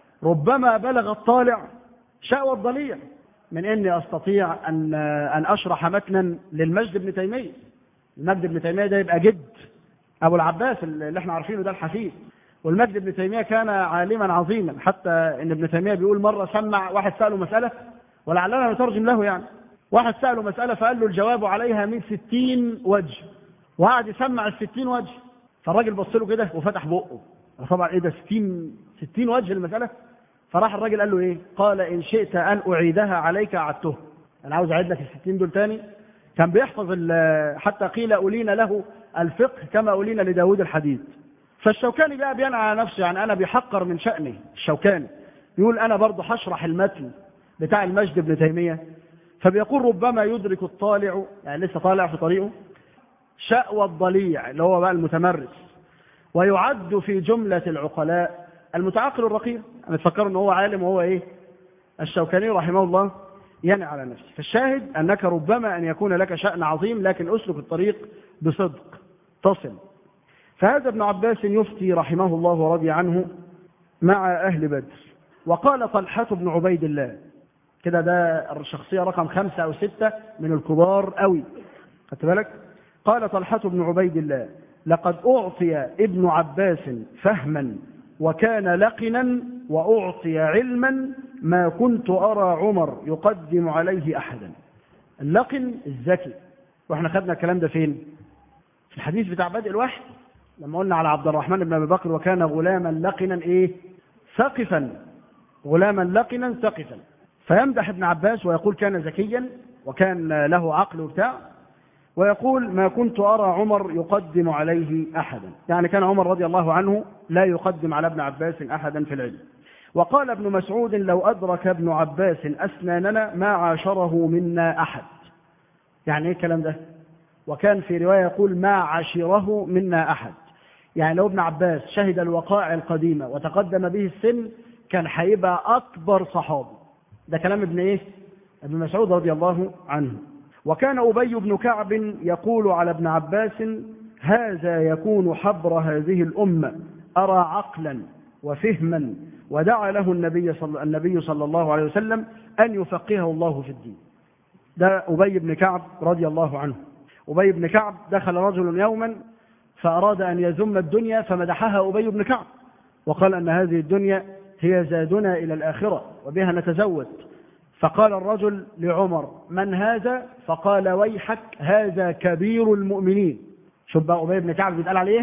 ربما بلغ الطالع شأوى الضليع من إني أستطيع أن أن أشرح متنا للمجد بن تيمية المجد بن تيمية ده يبقى جد أبو العباس اللي احنا عارفينه ده الحفيد والمجد بن تيمية كان عالما عظيما حتى إن ابن تيمية بيقول مرة سمع واحد سأله مسألة ولعلنا نترجم له يعني واحد سأله مسألة فقال له الجواب عليها من ستين وجه وقعد يسمع الستين وجه فالراجل بص له كده وفتح بقه طبعا ايه ده ستين ستين وجه المسألة فراح الراجل قال له ايه قال ان شئت ان اعيدها عليك اعدته انا عاوز اعيد لك الستين دول تاني كان بيحفظ حتى قيل أولين له الفقه كما أولين لداود الحديث فالشوكاني بقى بينعى على نفسه يعني أنا بيحقر من شأني الشوكاني يقول أنا برضه هشرح المتن بتاع المجد بن تيمية فبيقول ربما يدرك الطالع يعني لسه طالع في طريقه شأوى الضليع اللي هو بقى المتمرس ويعد في جملة العقلاء المتعقل الرقيق أنا تفكروا أنه هو عالم وهو إيه الشوكاني رحمه الله ينعى على نفسه فالشاهد أنك ربما أن يكون لك شأن عظيم لكن أسلك الطريق بصدق تصل فهذا ابن عباس يفتي رحمه الله ورضي عنه مع أهل بدر وقال طلحة بن عبيد الله كده ده الشخصية رقم خمسة أو ستة من الكبار قوي خدت بالك قال طلحة بن عبيد الله لقد أعطي ابن عباس فهما وكان لقنا وأعطي علما ما كنت أرى عمر يقدم عليه أحدا اللقن الذكي واحنا خدنا الكلام ده فين في الحديث بتاع بدء الوحي لما قلنا على عبد الرحمن بن ابي بكر وكان غلاما لقنا ايه ثقفا غلاما لقنا ثقفا فيمدح ابن عباس ويقول كان ذكيا وكان له عقل وبتاع ويقول ما كنت أرى عمر يقدم عليه أحدا يعني كان عمر رضي الله عنه لا يقدم على ابن عباس أحدا في العلم وقال ابن مسعود لو أدرك ابن عباس أسناننا ما عاشره منا أحد يعني ايه الكلام ده وكان في رواية يقول ما عاشره منا أحد يعني لو ابن عباس شهد الوقائع القديمة وتقدم به السن كان هيبقى أكبر صحابي ده كلام ابن إيه ابن مسعود رضي الله عنه وكان أبي بن كعب يقول على ابن عباس هذا يكون حبر هذه الأمة أرى عقلا وفهما ودعا له النبي صلى, النبي صلى الله عليه وسلم أن يفقهه الله في الدين ده أبي بن كعب رضي الله عنه أبي بن كعب دخل رجل يوما فأراد أن يذم الدنيا فمدحها أبي بن كعب وقال أن هذه الدنيا هي زادنا إلى الآخرة وبها نتزود فقال الرجل لعمر من هذا فقال ويحك هذا كبير المؤمنين شوف بقى أبي بن كعب بيتقال عليه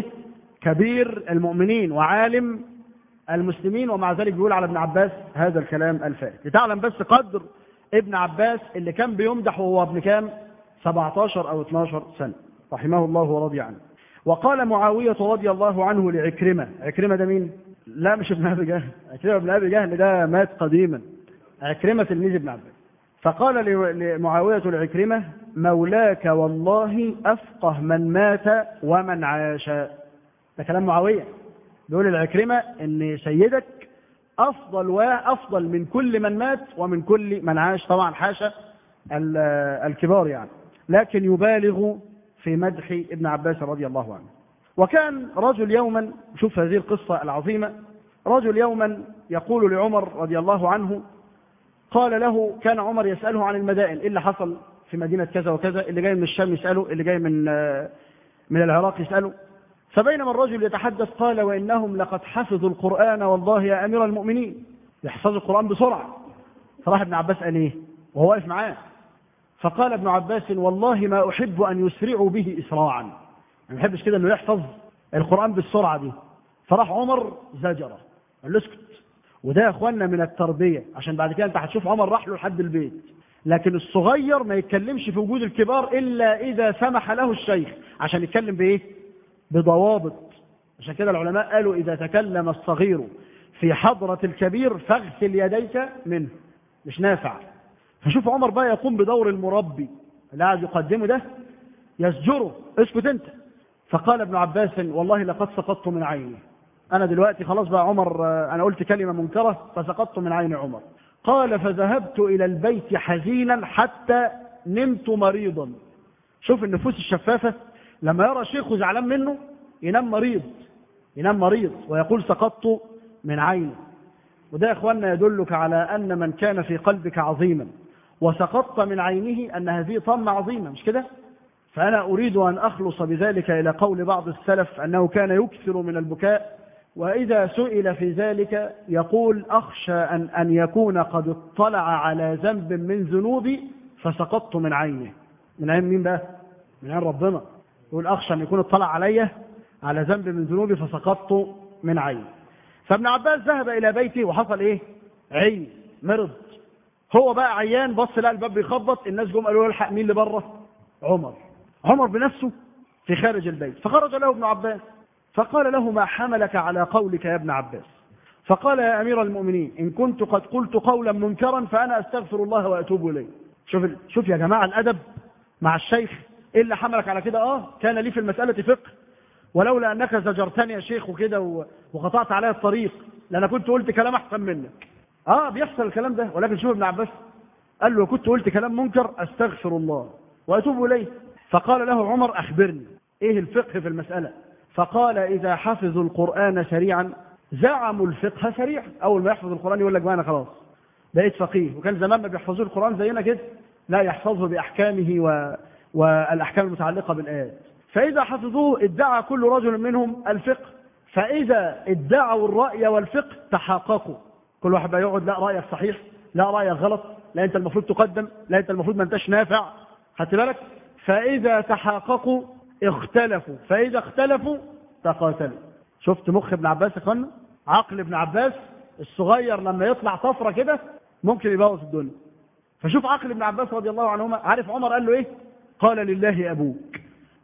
كبير المؤمنين وعالم المسلمين ومع ذلك بيقول على ابن عباس هذا الكلام الفارغ لتعلم بس قدر ابن عباس اللي كان بيمدح وهو ابن كام 17 أو 12 سنة رحمه الله ورضي عنه وقال معاوية رضي الله عنه لعكرمة عكرمة ده مين؟ لا مش ابن أبي جهل عكرمة ابن أبي جهل ده مات قديما عكرمة تلميذ ابن عباس فقال لمعاوية العكرمة مولاك والله أفقه من مات ومن عاش ده كلام معاوية بيقول العكرمة ان سيدك افضل وافضل من كل من مات ومن كل من عاش طبعا حاشا الكبار يعني لكن يبالغ في مدح ابن عباس رضي الله عنه وكان رجل يوما شوف هذه القصة العظيمة رجل يوما يقول لعمر رضي الله عنه قال له كان عمر يسأله عن المدائن إيه اللي حصل في مدينة كذا وكذا اللي جاي من الشام يسأله اللي جاي من من العراق يسأله فبينما الرجل يتحدث قال وإنهم لقد حفظوا القرآن والله يا أمير المؤمنين يحفظوا القرآن بسرعة فراح ابن عباس قال إيه وهو واقف معاه فقال ابن عباس والله ما أحب أن يسرعوا به إسراعا ما بحبش كده أنه يحفظ القرآن بالسرعة دي فراح عمر زجره قال له اسكت وده يا اخوانا من التربيه عشان بعد كده انت هتشوف عمر راح له لحد البيت لكن الصغير ما يتكلمش في وجود الكبار الا اذا سمح له الشيخ عشان يتكلم بايه بضوابط عشان كده العلماء قالوا اذا تكلم الصغير في حضرة الكبير فاغسل يديك منه مش نافع فشوف عمر بقى يقوم بدور المربي اللي قاعد يقدمه ده يزجره اسكت انت فقال ابن عباس والله لقد سقطت من عيني انا دلوقتي خلاص بقى عمر انا قلت كلمه منكره فسقطت من عين عمر قال فذهبت الى البيت حزينا حتى نمت مريضا شوف النفوس الشفافه لما يرى شيخه زعلان منه ينام مريض ينام مريض ويقول سقطت من عيني وده يا اخواننا يدلك على ان من كان في قلبك عظيما وسقطت من عينه ان هذه طمه عظيمه مش كده فانا اريد ان اخلص بذلك الى قول بعض السلف انه كان يكثر من البكاء وإذا سئل في ذلك يقول أخشى أن, أن يكون قد اطلع على ذنب من ذنوبي فسقطت من عينه من عين مين بقى؟ من عين ربنا يقول أخشى أن يكون اطلع علي على ذنب من ذنوبي فسقطت من عيني فابن عباس ذهب إلى بيته وحصل إيه؟ عين مرض هو بقى عيان بص لقى الباب بيخبط الناس جم قالوا له الحق مين اللي بره؟ عمر عمر بنفسه في خارج البيت فخرج له ابن عباس فقال له ما حملك على قولك يا ابن عباس فقال يا أمير المؤمنين إن كنت قد قلت قولا منكرا فأنا أستغفر الله وأتوب إليه شوف, شوف يا جماعة الأدب مع الشيخ إيه اللي حملك على كده آه كان لي في المسألة فقه ولولا أنك زجرتني يا شيخ وكده وقطعت علي الطريق لأنا كنت قلت كلام أحسن منك آه بيحصل الكلام ده ولكن شوف ابن عباس قال له كنت قلت كلام منكر أستغفر الله وأتوب إليه فقال له عمر أخبرني إيه الفقه في المسألة فقال إذا حفظوا القرآن سريعا زعموا الفقه سريعا أول ما يحفظ القرآن يقول لك بقى أنا خلاص بقيت فقيه وكان زمان ما بيحفظوا القرآن زينا كده لا يحفظه بأحكامه و... والأحكام المتعلقة بالآيات فإذا حفظوه ادعى كل رجل منهم الفقه فإذا ادعوا الرأي والفقه تحققوا كل واحد بقى يقعد لا رأيك صحيح لا رأيك غلط لا أنت المفروض تقدم لا أنت المفروض ما أنتش نافع خدت بالك فإذا تحققوا اختلفوا فإذا اختلفوا تقاتلوا شفت مخ ابن عباس يا اخوانا عقل ابن عباس الصغير لما يطلع طفره كده ممكن يبوظ الدنيا فشوف عقل ابن عباس رضي الله عنهما عارف عمر قال له ايه قال لله ابوك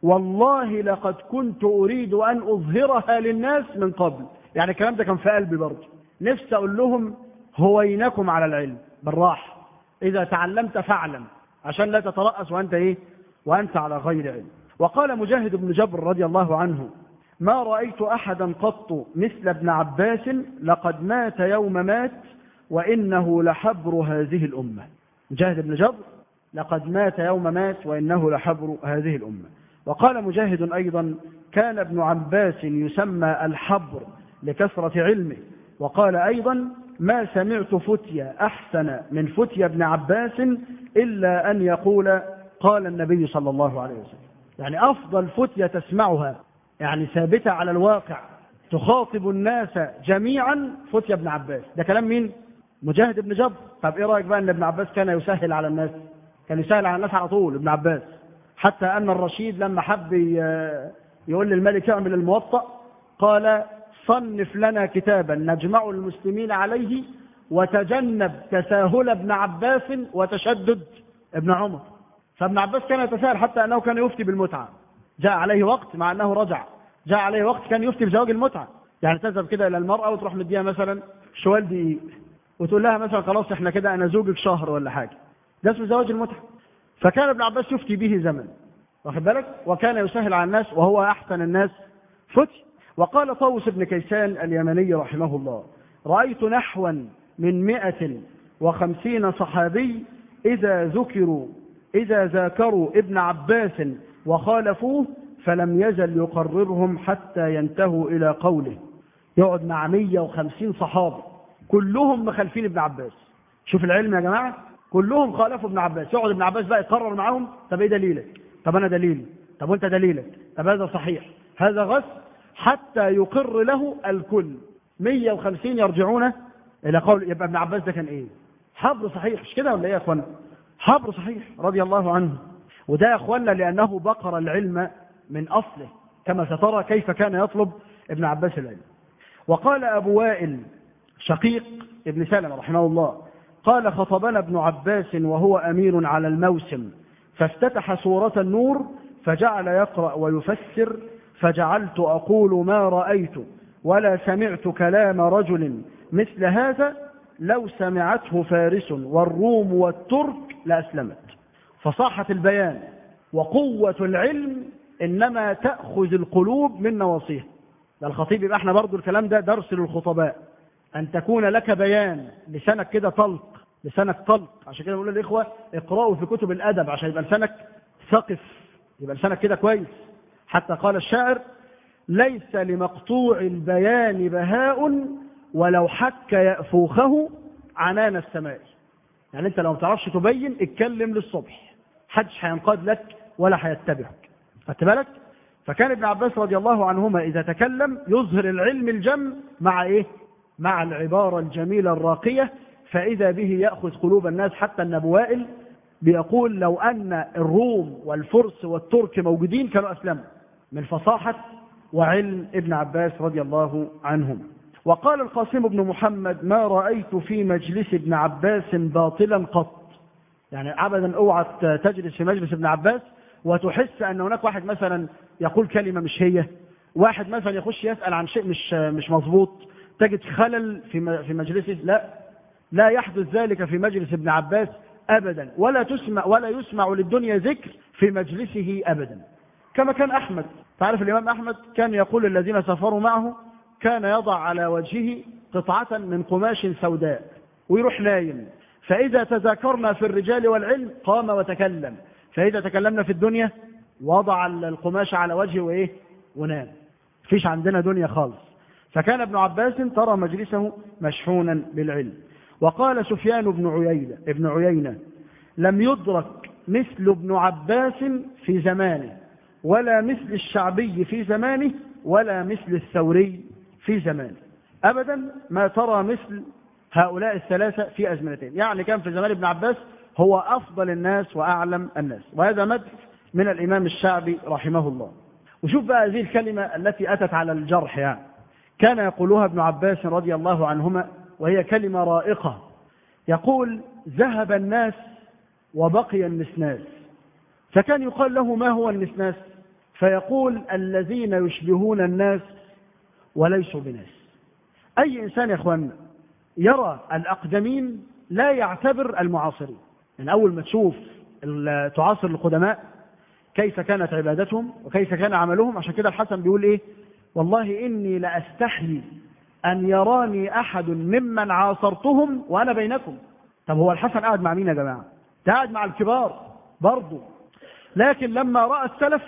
والله لقد كنت اريد ان اظهرها للناس من قبل يعني الكلام ده كان في قلبي برضه نفسي اقول لهم هوينكم على العلم بالراحه اذا تعلمت فاعلم عشان لا تترأس وانت ايه وانت على غير علم وقال مجاهد بن جبر رضي الله عنه ما رأيت أحدا قط مثل ابن عباس لقد مات يوم مات وإنه لحبر هذه الأمة مجاهد بن جبر لقد مات يوم مات وإنه لحبر هذه الأمة وقال مجاهد أيضا كان ابن عباس يسمى الحبر لكثرة علمه وقال أيضا ما سمعت فتيا أحسن من فتيا ابن عباس إلا أن يقول قال النبي صلى الله عليه وسلم يعني أفضل فتية تسمعها يعني ثابتة على الواقع تخاطب الناس جميعا فتية ابن عباس ده كلام مين مجاهد ابن جبر طب ايه رايك بقى ان ابن عباس كان يسهل على الناس كان يسهل على الناس على طول ابن عباس حتى ان الرشيد لما حب يقول للملك اعمل الموطأ قال صنف لنا كتابا نجمع المسلمين عليه وتجنب تساهل ابن عباس وتشدد ابن عمر فابن عباس كان يتساءل حتى أنه كان يفتي بالمتعة جاء عليه وقت مع أنه رجع جاء عليه وقت كان يفتي بزواج المتعة يعني تذهب كده إلى المرأة وتروح مديها مثلا شوال دقيق وتقول لها مثلا خلاص احنا كده أنا زوجك شهر ولا حاجة ده اسمه زواج المتعة فكان ابن عباس يفتي به زمن واخد بالك وكان يسهل على الناس وهو أحسن الناس فتي وقال طاووس بن كيسان اليمني رحمه الله رأيت نحوا من مئة وخمسين صحابي إذا ذكروا إذا ذاكروا ابن عباس وخالفوه فلم يزل يقررهم حتى ينتهوا إلى قوله يقعد مع 150 صحابي كلهم مخالفين ابن عباس شوف العلم يا جماعة كلهم خالفوا ابن عباس يقعد ابن عباس بقى يقرر معاهم طب ايه دليلك طب انا دليلي طب وانت دليلك طب هذا صحيح هذا غش حتى يقر له الكل 150 يرجعون الى قول يبقى ابن عباس ده كان ايه حبر صحيح مش كده ولا ايه يا اخوانا حبر صحيح رضي الله عنه وده يا اخوانا لانه بقر العلم من اصله كما سترى كيف كان يطلب ابن عباس العلم وقال ابو وائل شقيق ابن سلمة رحمه الله قال خطبنا ابن عباس وهو امير على الموسم فافتتح سورة النور فجعل يقرأ ويفسر فجعلت أقول ما رأيت ولا سمعت كلام رجل مثل هذا لو سمعته فارس والروم والترك لأسلمت فصاحة البيان وقوة العلم إنما تأخذ القلوب من نواصيها ده الخطيب يبقى احنا برضو الكلام ده درس للخطباء أن تكون لك بيان لسانك كده طلق لسانك طلق عشان كده بقول للإخوة اقرأوا في كتب الأدب عشان يبقى لسانك ثقف يبقى لسانك كده كويس حتى قال الشاعر ليس لمقطوع البيان بهاء ولو حك يأفوخه عنان السماء يعني انت لو ما تعرفش تبين اتكلم للصبح حدش هينقاد لك ولا هيتبعك خدت بالك فكان ابن عباس رضي الله عنهما اذا تكلم يظهر العلم الجم مع ايه مع العباره الجميله الراقيه فاذا به ياخذ قلوب الناس حتى النبوائل بيقول لو ان الروم والفرس والترك موجودين كانوا اسلموا من فصاحه وعلم ابن عباس رضي الله عنهم وقال القاسم بن محمد ما رأيت في مجلس ابن عباس باطلا قط يعني أبدا اوعى تجلس في مجلس ابن عباس وتحس أن هناك واحد مثلا يقول كلمة مش هي واحد مثلا يخش يسأل عن شيء مش مش مظبوط تجد خلل في في مجلسه لا لا يحدث ذلك في مجلس ابن عباس أبدا ولا تسمع ولا يسمع للدنيا ذكر في مجلسه أبدا كما كان أحمد تعرف الإمام أحمد كان يقول للذين سافروا معه كان يضع على وجهه قطعة من قماش سوداء ويروح نايم فإذا تذاكرنا في الرجال والعلم قام وتكلم فإذا تكلمنا في الدنيا وضع القماش على وجهه وإيه ونام فيش عندنا دنيا خالص فكان ابن عباس ترى مجلسه مشحونا بالعلم وقال سفيان بن عيينة ابن عيينة لم يدرك مثل ابن عباس في زمانه ولا مثل الشعبي في زمانه ولا مثل الثوري في زمانه أبدا ما ترى مثل هؤلاء الثلاثة في أزمنتين يعني كان في زمان ابن عباس هو أفضل الناس وأعلم الناس وهذا مدح من الإمام الشعبي رحمه الله وشوف بقى هذه الكلمة التي أتت على الجرح يعني كان يقولها ابن عباس رضي الله عنهما وهي كلمة رائقة يقول ذهب الناس وبقي النسناس فكان يقال له ما هو النسناس فيقول الذين يشبهون الناس وليسوا بناس أي إنسان يا أخوانا يرى الأقدمين لا يعتبر المعاصرين يعني أول ما تشوف تعاصر القدماء كيف كانت عبادتهم وكيف كان عملهم عشان كده الحسن بيقول إيه والله إني لأستحي أن يراني أحد ممن عاصرتهم وأنا بينكم طب هو الحسن قاعد مع مين يا جماعة ده قاعد مع الكبار برضه لكن لما رأى السلف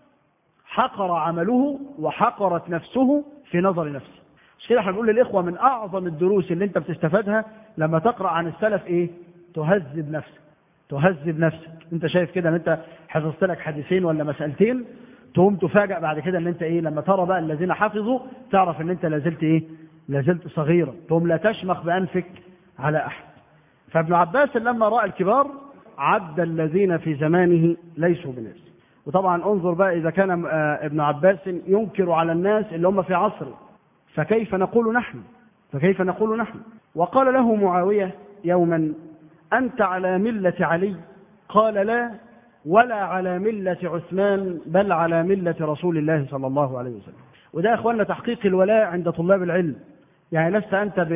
حقر عمله وحقرت نفسه في نظر نفسه مش كده احنا بنقول للاخوه من اعظم الدروس اللي انت بتستفادها لما تقرا عن السلف ايه تهذب نفسك تهذب نفسك انت شايف كده ان انت حفظت لك حديثين ولا مسالتين تقوم تفاجأ بعد كده ان انت ايه لما ترى بقى الذين حفظوا تعرف ان انت لازلت ايه لازلت صغيرا تقوم لا تشمخ بانفك على احد فابن عباس لما راى الكبار عد الذين في زمانه ليسوا بناس وطبعا انظر بقى اذا كان ابن عباس ينكر على الناس اللي هم في عصره فكيف نقول نحن فكيف نقول نحن وقال له معاويه يوما انت على مله علي قال لا ولا على ملة عثمان بل على ملة رسول الله صلى الله عليه وسلم وده يا اخواننا تحقيق الولاء عند طلاب العلم يعني لست انت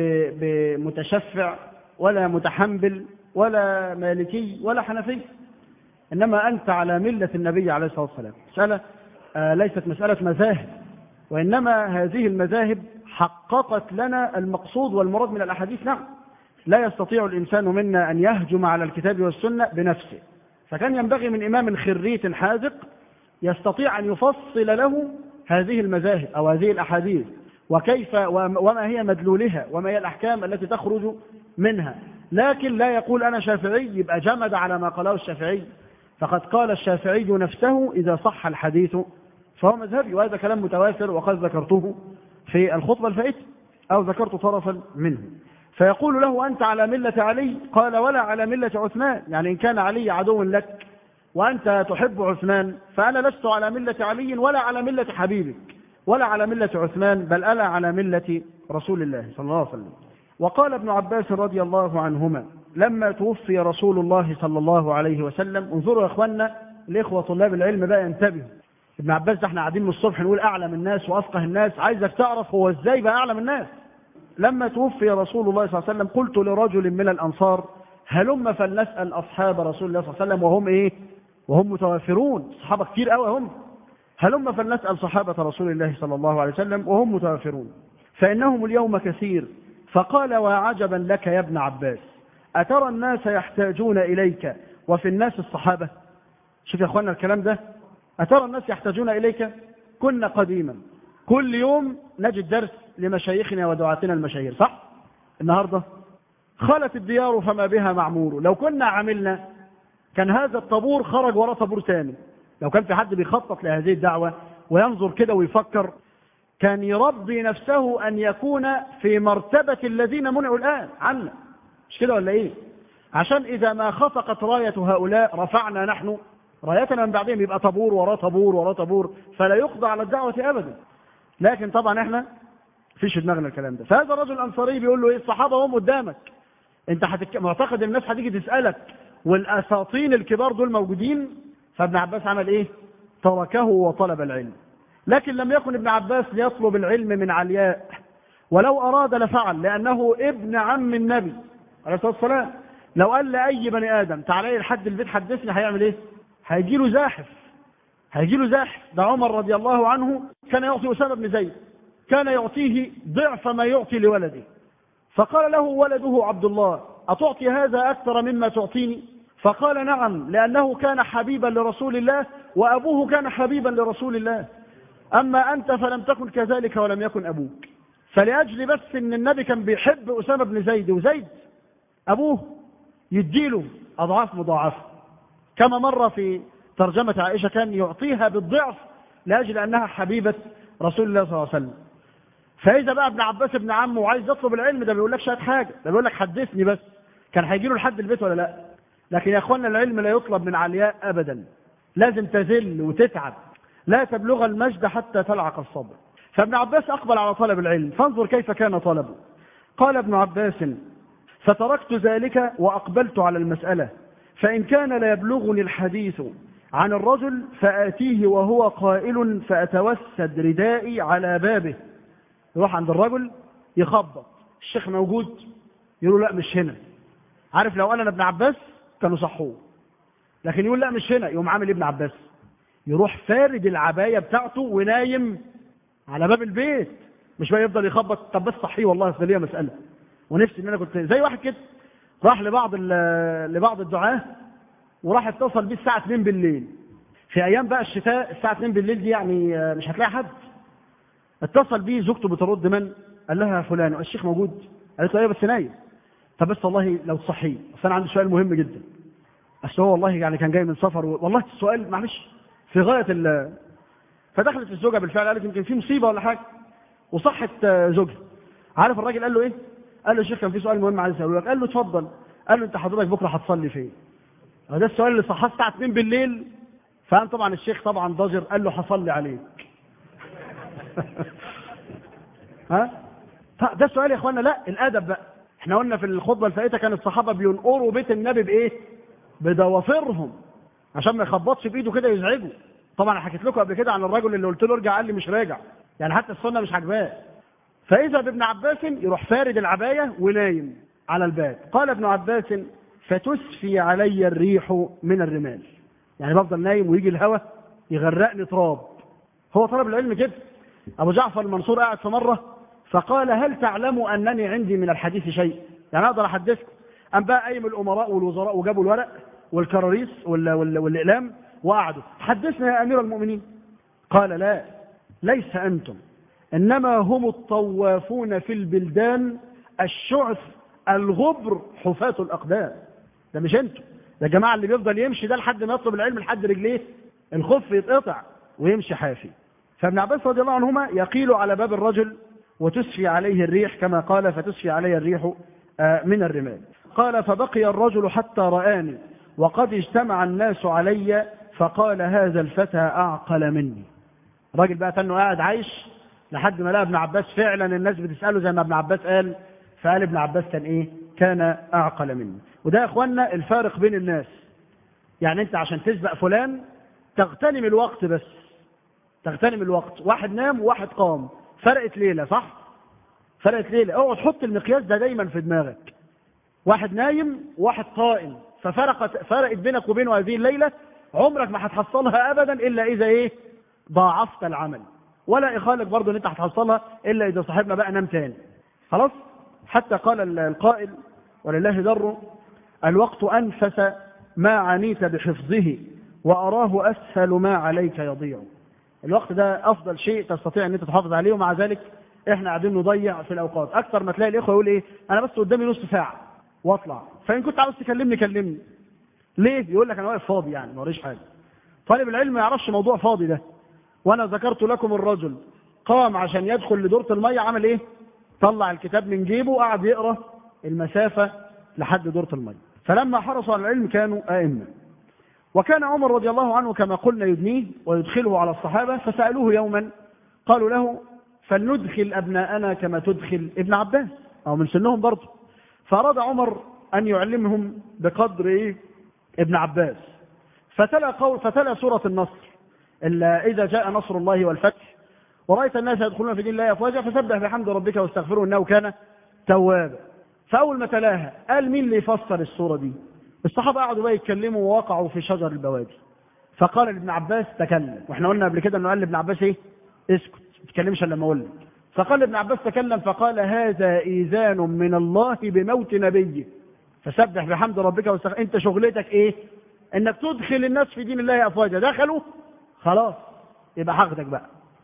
بمتشفع ولا متحنبل ولا مالكي ولا حنفي انما انت على مله النبي عليه الصلاه والسلام مساله آه ليست مساله مذاهب وانما هذه المذاهب حققت لنا المقصود والمراد من الاحاديث نعم لا يستطيع الانسان منا ان يهجم على الكتاب والسنه بنفسه فكان ينبغي من امام خريت حاذق يستطيع ان يفصل له هذه المذاهب او هذه الاحاديث وكيف وما هي مدلولها وما هي الاحكام التي تخرج منها لكن لا يقول انا شافعي يبقى جمد على ما قاله الشافعي فقد قال الشافعي نفسه اذا صح الحديث فهو مذهبي وهذا كلام متوافر وقد ذكرته في الخطبه الفائته او ذكرت طرفا منه فيقول له انت على مله علي قال ولا على مله عثمان يعني ان كان علي عدو لك وانت تحب عثمان فانا لست على مله علي ولا على مله حبيبك ولا على مله عثمان بل انا على مله رسول الله صلى الله عليه وسلم وقال ابن عباس رضي الله عنهما لما توفي رسول الله صلى الله عليه وسلم انظروا يا اخواننا الاخوه طلاب العلم بقى ينتبهوا ابن عباس ده احنا قاعدين من الصبح نقول اعلم الناس وافقه الناس عايزك تعرف هو ازاي بقى اعلم الناس لما توفي رسول الله صلى الله عليه وسلم قلت لرجل من الانصار هلم فلنسال اصحاب رسول الله صلى الله عليه وسلم وهم ايه وهم متوافرون صحابه كتير قوي هم هلم فلنسال صحابه رسول الله صلى الله عليه وسلم وهم متوافرون فانهم اليوم كثير فقال وعجبا لك يا ابن عباس أترى الناس يحتاجون إليك وفي الناس الصحابة شوف يا أخوانا الكلام ده أترى الناس يحتاجون إليك كنا قديما كل يوم نجد درس لمشايخنا ودعاتنا المشاهير صح النهاردة خلت الديار فما بها معمور لو كنا عملنا كان هذا الطابور خرج وراه طابور ثاني لو كان في حد بيخطط لهذه الدعوة وينظر كده ويفكر كان يربي نفسه أن يكون في مرتبة الذين منعوا الآن عنا مش كده ولا إيه عشان إذا ما خفقت راية هؤلاء رفعنا نحن رايتنا من بعدهم يبقى طابور وراه طابور وراه طابور فلا يقضى على الدعوة أبدا لكن طبعا احنا فيش في دماغنا الكلام ده فهذا الرجل الأنصاري بيقول له إيه الصحابة هم قدامك أنت هتك... معتقد الناس هتيجي تسألك والأساطين الكبار دول موجودين فابن عباس عمل إيه تركه وطلب العلم لكن لم يكن ابن عباس ليطلب العلم من علياء ولو أراد لفعل لأنه ابن عم النبي عليه الصلاة والسلام لو قال لأي بني آدم تعالى لحد البيت حدثني هيعمل إيه؟ هيجي له زاحف هيجي له زاحف ده عمر رضي الله عنه كان يعطي أسامة بن زيد كان يعطيه ضعف ما يعطي لولده فقال له ولده عبد الله أتعطي هذا أكثر مما تعطيني فقال نعم لأنه كان حبيبا لرسول الله وأبوه كان حبيبا لرسول الله أما أنت فلم تكن كذلك ولم يكن أبوك فلأجل بس أن النبي كان بيحب أسامة بن زيد وزيد أبوه يديله أضعاف مضاعفة كما مر في ترجمة عائشة كان يعطيها بالضعف لأجل أنها حبيبة رسول الله صلى الله عليه وسلم فإذا بقى ابن عباس ابن عمه وعايز يطلب العلم ده بيقول لك شاهد حاجة ده بيقول لك حدثني بس كان هيجي له لحد البيت ولا لا لكن يا اخوانا العلم لا يطلب من علياء أبدا لازم تذل وتتعب لا تبلغ المجد حتى تلعق الصبر فابن عباس أقبل على طلب العلم فانظر كيف كان طلبه قال ابن عباس فتركت ذلك وأقبلت على المسألة فإن كان لا يبلغني الحديث عن الرجل فآتيه وهو قائل فأتوسد ردائي على بابه يروح عند الرجل يخبط الشيخ موجود يقول لا مش هنا عارف لو انا ابن عباس كانوا صحوه لكن يقول لا مش هنا يقوم عامل ابن عباس يروح فارد العبايه بتاعته ونايم على باب البيت مش بقى يفضل يخبط طب بس صحيه والله اصل ليا مساله ونفسي ان انا كنت زي واحد كده راح لبعض لبعض الدعاه وراح اتصل بيه الساعه 2 بالليل في ايام بقى الشتاء الساعه 2 بالليل دي يعني مش هتلاقي حد اتصل بيه زوجته بترد من قال لها فلان الشيخ موجود قالت له ايه بس نايم طب بس والله لو تصحيه بس انا عندي سؤال مهم جدا اصل هو والله يعني كان جاي من سفر والله السؤال معلش في غايه ال فدخلت الزوجه بالفعل قالت يمكن في مصيبه ولا حاجه وصحت زوجها عارف الراجل قال له ايه؟ قال له يا شيخ كان في سؤال مهم عايز اساله لك قال له اتفضل قال له انت حضرتك بكره هتصلي فين؟ ده السؤال اللي صحاه الساعه 2 بالليل فقام طبعا الشيخ طبعا ضجر قال له هصلي عليك ها ده السؤال يا اخوانا لا الادب بقى احنا قلنا في الخطبه الفائته كان الصحابه بينقروا بيت النبي بايه بضوافرهم عشان ما يخبطش بايده كده يزعجه طبعا انا حكيت لكم قبل كده عن الرجل اللي قلت له ارجع قال لي مش راجع يعني حتى السنه مش عاجباه فاذا بابن عباس يروح فارد العبايه ونايم على الباب قال ابن عباس فتسفي علي الريح من الرمال يعني بفضل نايم ويجي الهواء يغرقني تراب هو طلب العلم كده ابو جعفر المنصور قاعد في مره فقال هل تعلم انني عندي من الحديث شيء يعني اقدر احدثكم ام بقى قايم الامراء والوزراء وجابوا الورق والكراريس وال- وال- والاقلام وقعدوا حدثنا يا امير المؤمنين قال لا ليس انتم انما هم الطوافون في البلدان الشعث الغبر حفاة الاقدام ده مش انتم ده الجماعه اللي بيفضل يمشي ده لحد ما يطلب العلم لحد رجليه الخف يتقطع ويمشي حافي فابن عباس رضي الله عنهما يقيل على باب الرجل وتسفي عليه الريح كما قال فتسفي علي الريح آه، من الرمال قال فبقي الرجل حتى رآني وقد اجتمع الناس علي فقال هذا الفتى أعقل مني الراجل بقى تنه قاعد عايش لحد ما لقى ابن عباس فعلا الناس بتسأله زي ما ابن عباس قال فقال ابن عباس كان ايه كان أعقل مني وده يا اخوانا الفارق بين الناس يعني انت عشان تسبق فلان تغتنم الوقت بس تغتنم الوقت واحد نام وواحد قام فرقت ليله صح فرقت ليله اقعد حط المقياس ده دايما في دماغك واحد نايم وواحد قائم ففرقت فرقت بينك وبينه هذه الليله عمرك ما هتحصلها ابدا الا اذا ايه ضاعفت العمل ولا يخالك برضه ان انت هتحصلها الا اذا صاحبنا بقى نام تاني خلاص حتى قال ال- القائل ولله در الوقت انفس ما عنيت بحفظه واراه اسهل ما عليك يضيع الوقت ده افضل شيء تستطيع ان انت تحافظ عليه ومع ذلك احنا قاعدين نضيع في الاوقات اكثر ما تلاقي الاخوه يقول ايه انا بس قدامي نص ساعه واطلع فان كنت عاوز تكلمني كلمني ليه يقول لك انا واقف فاضي يعني ما وريش حاجه طالب العلم ما يعرفش موضوع فاضي ده وانا ذكرت لكم الرجل قام عشان يدخل لدورة المية عمل ايه طلع الكتاب من جيبه وقعد يقرا المسافة لحد دورة المية فلما حرصوا على العلم كانوا ائمة وكان عمر رضي الله عنه كما قلنا يدنيه ويدخله على الصحابة فسألوه يوما قالوا له فلندخل أبناءنا كما تدخل ابن عباس أو من سنهم برضه فأراد عمر أن يعلمهم بقدر إيه ابن عباس فتلا قول فتلا سورة النصر إلا إذا جاء نصر الله والفتح ورأيت الناس يدخلون في دين الله أفواجا فسبح بحمد ربك واستغفره إنه كان توابا فأول ما تلاها قال مين اللي يفسر السورة دي الصحابة قعدوا بقى يتكلموا ووقعوا في شجر البوادي فقال لابن عباس تكلم واحنا قلنا قبل كده انه قال لابن عباس ايه اسكت ما تتكلمش الا لما اقول لك فقال ابن عباس تكلم فقال هذا ايذان من الله بموت نبيه فسبح بحمد ربك واستغفر انت شغلتك ايه انك تدخل الناس في دين الله افواجا دخلوا خلاص يبقى حقدك بقى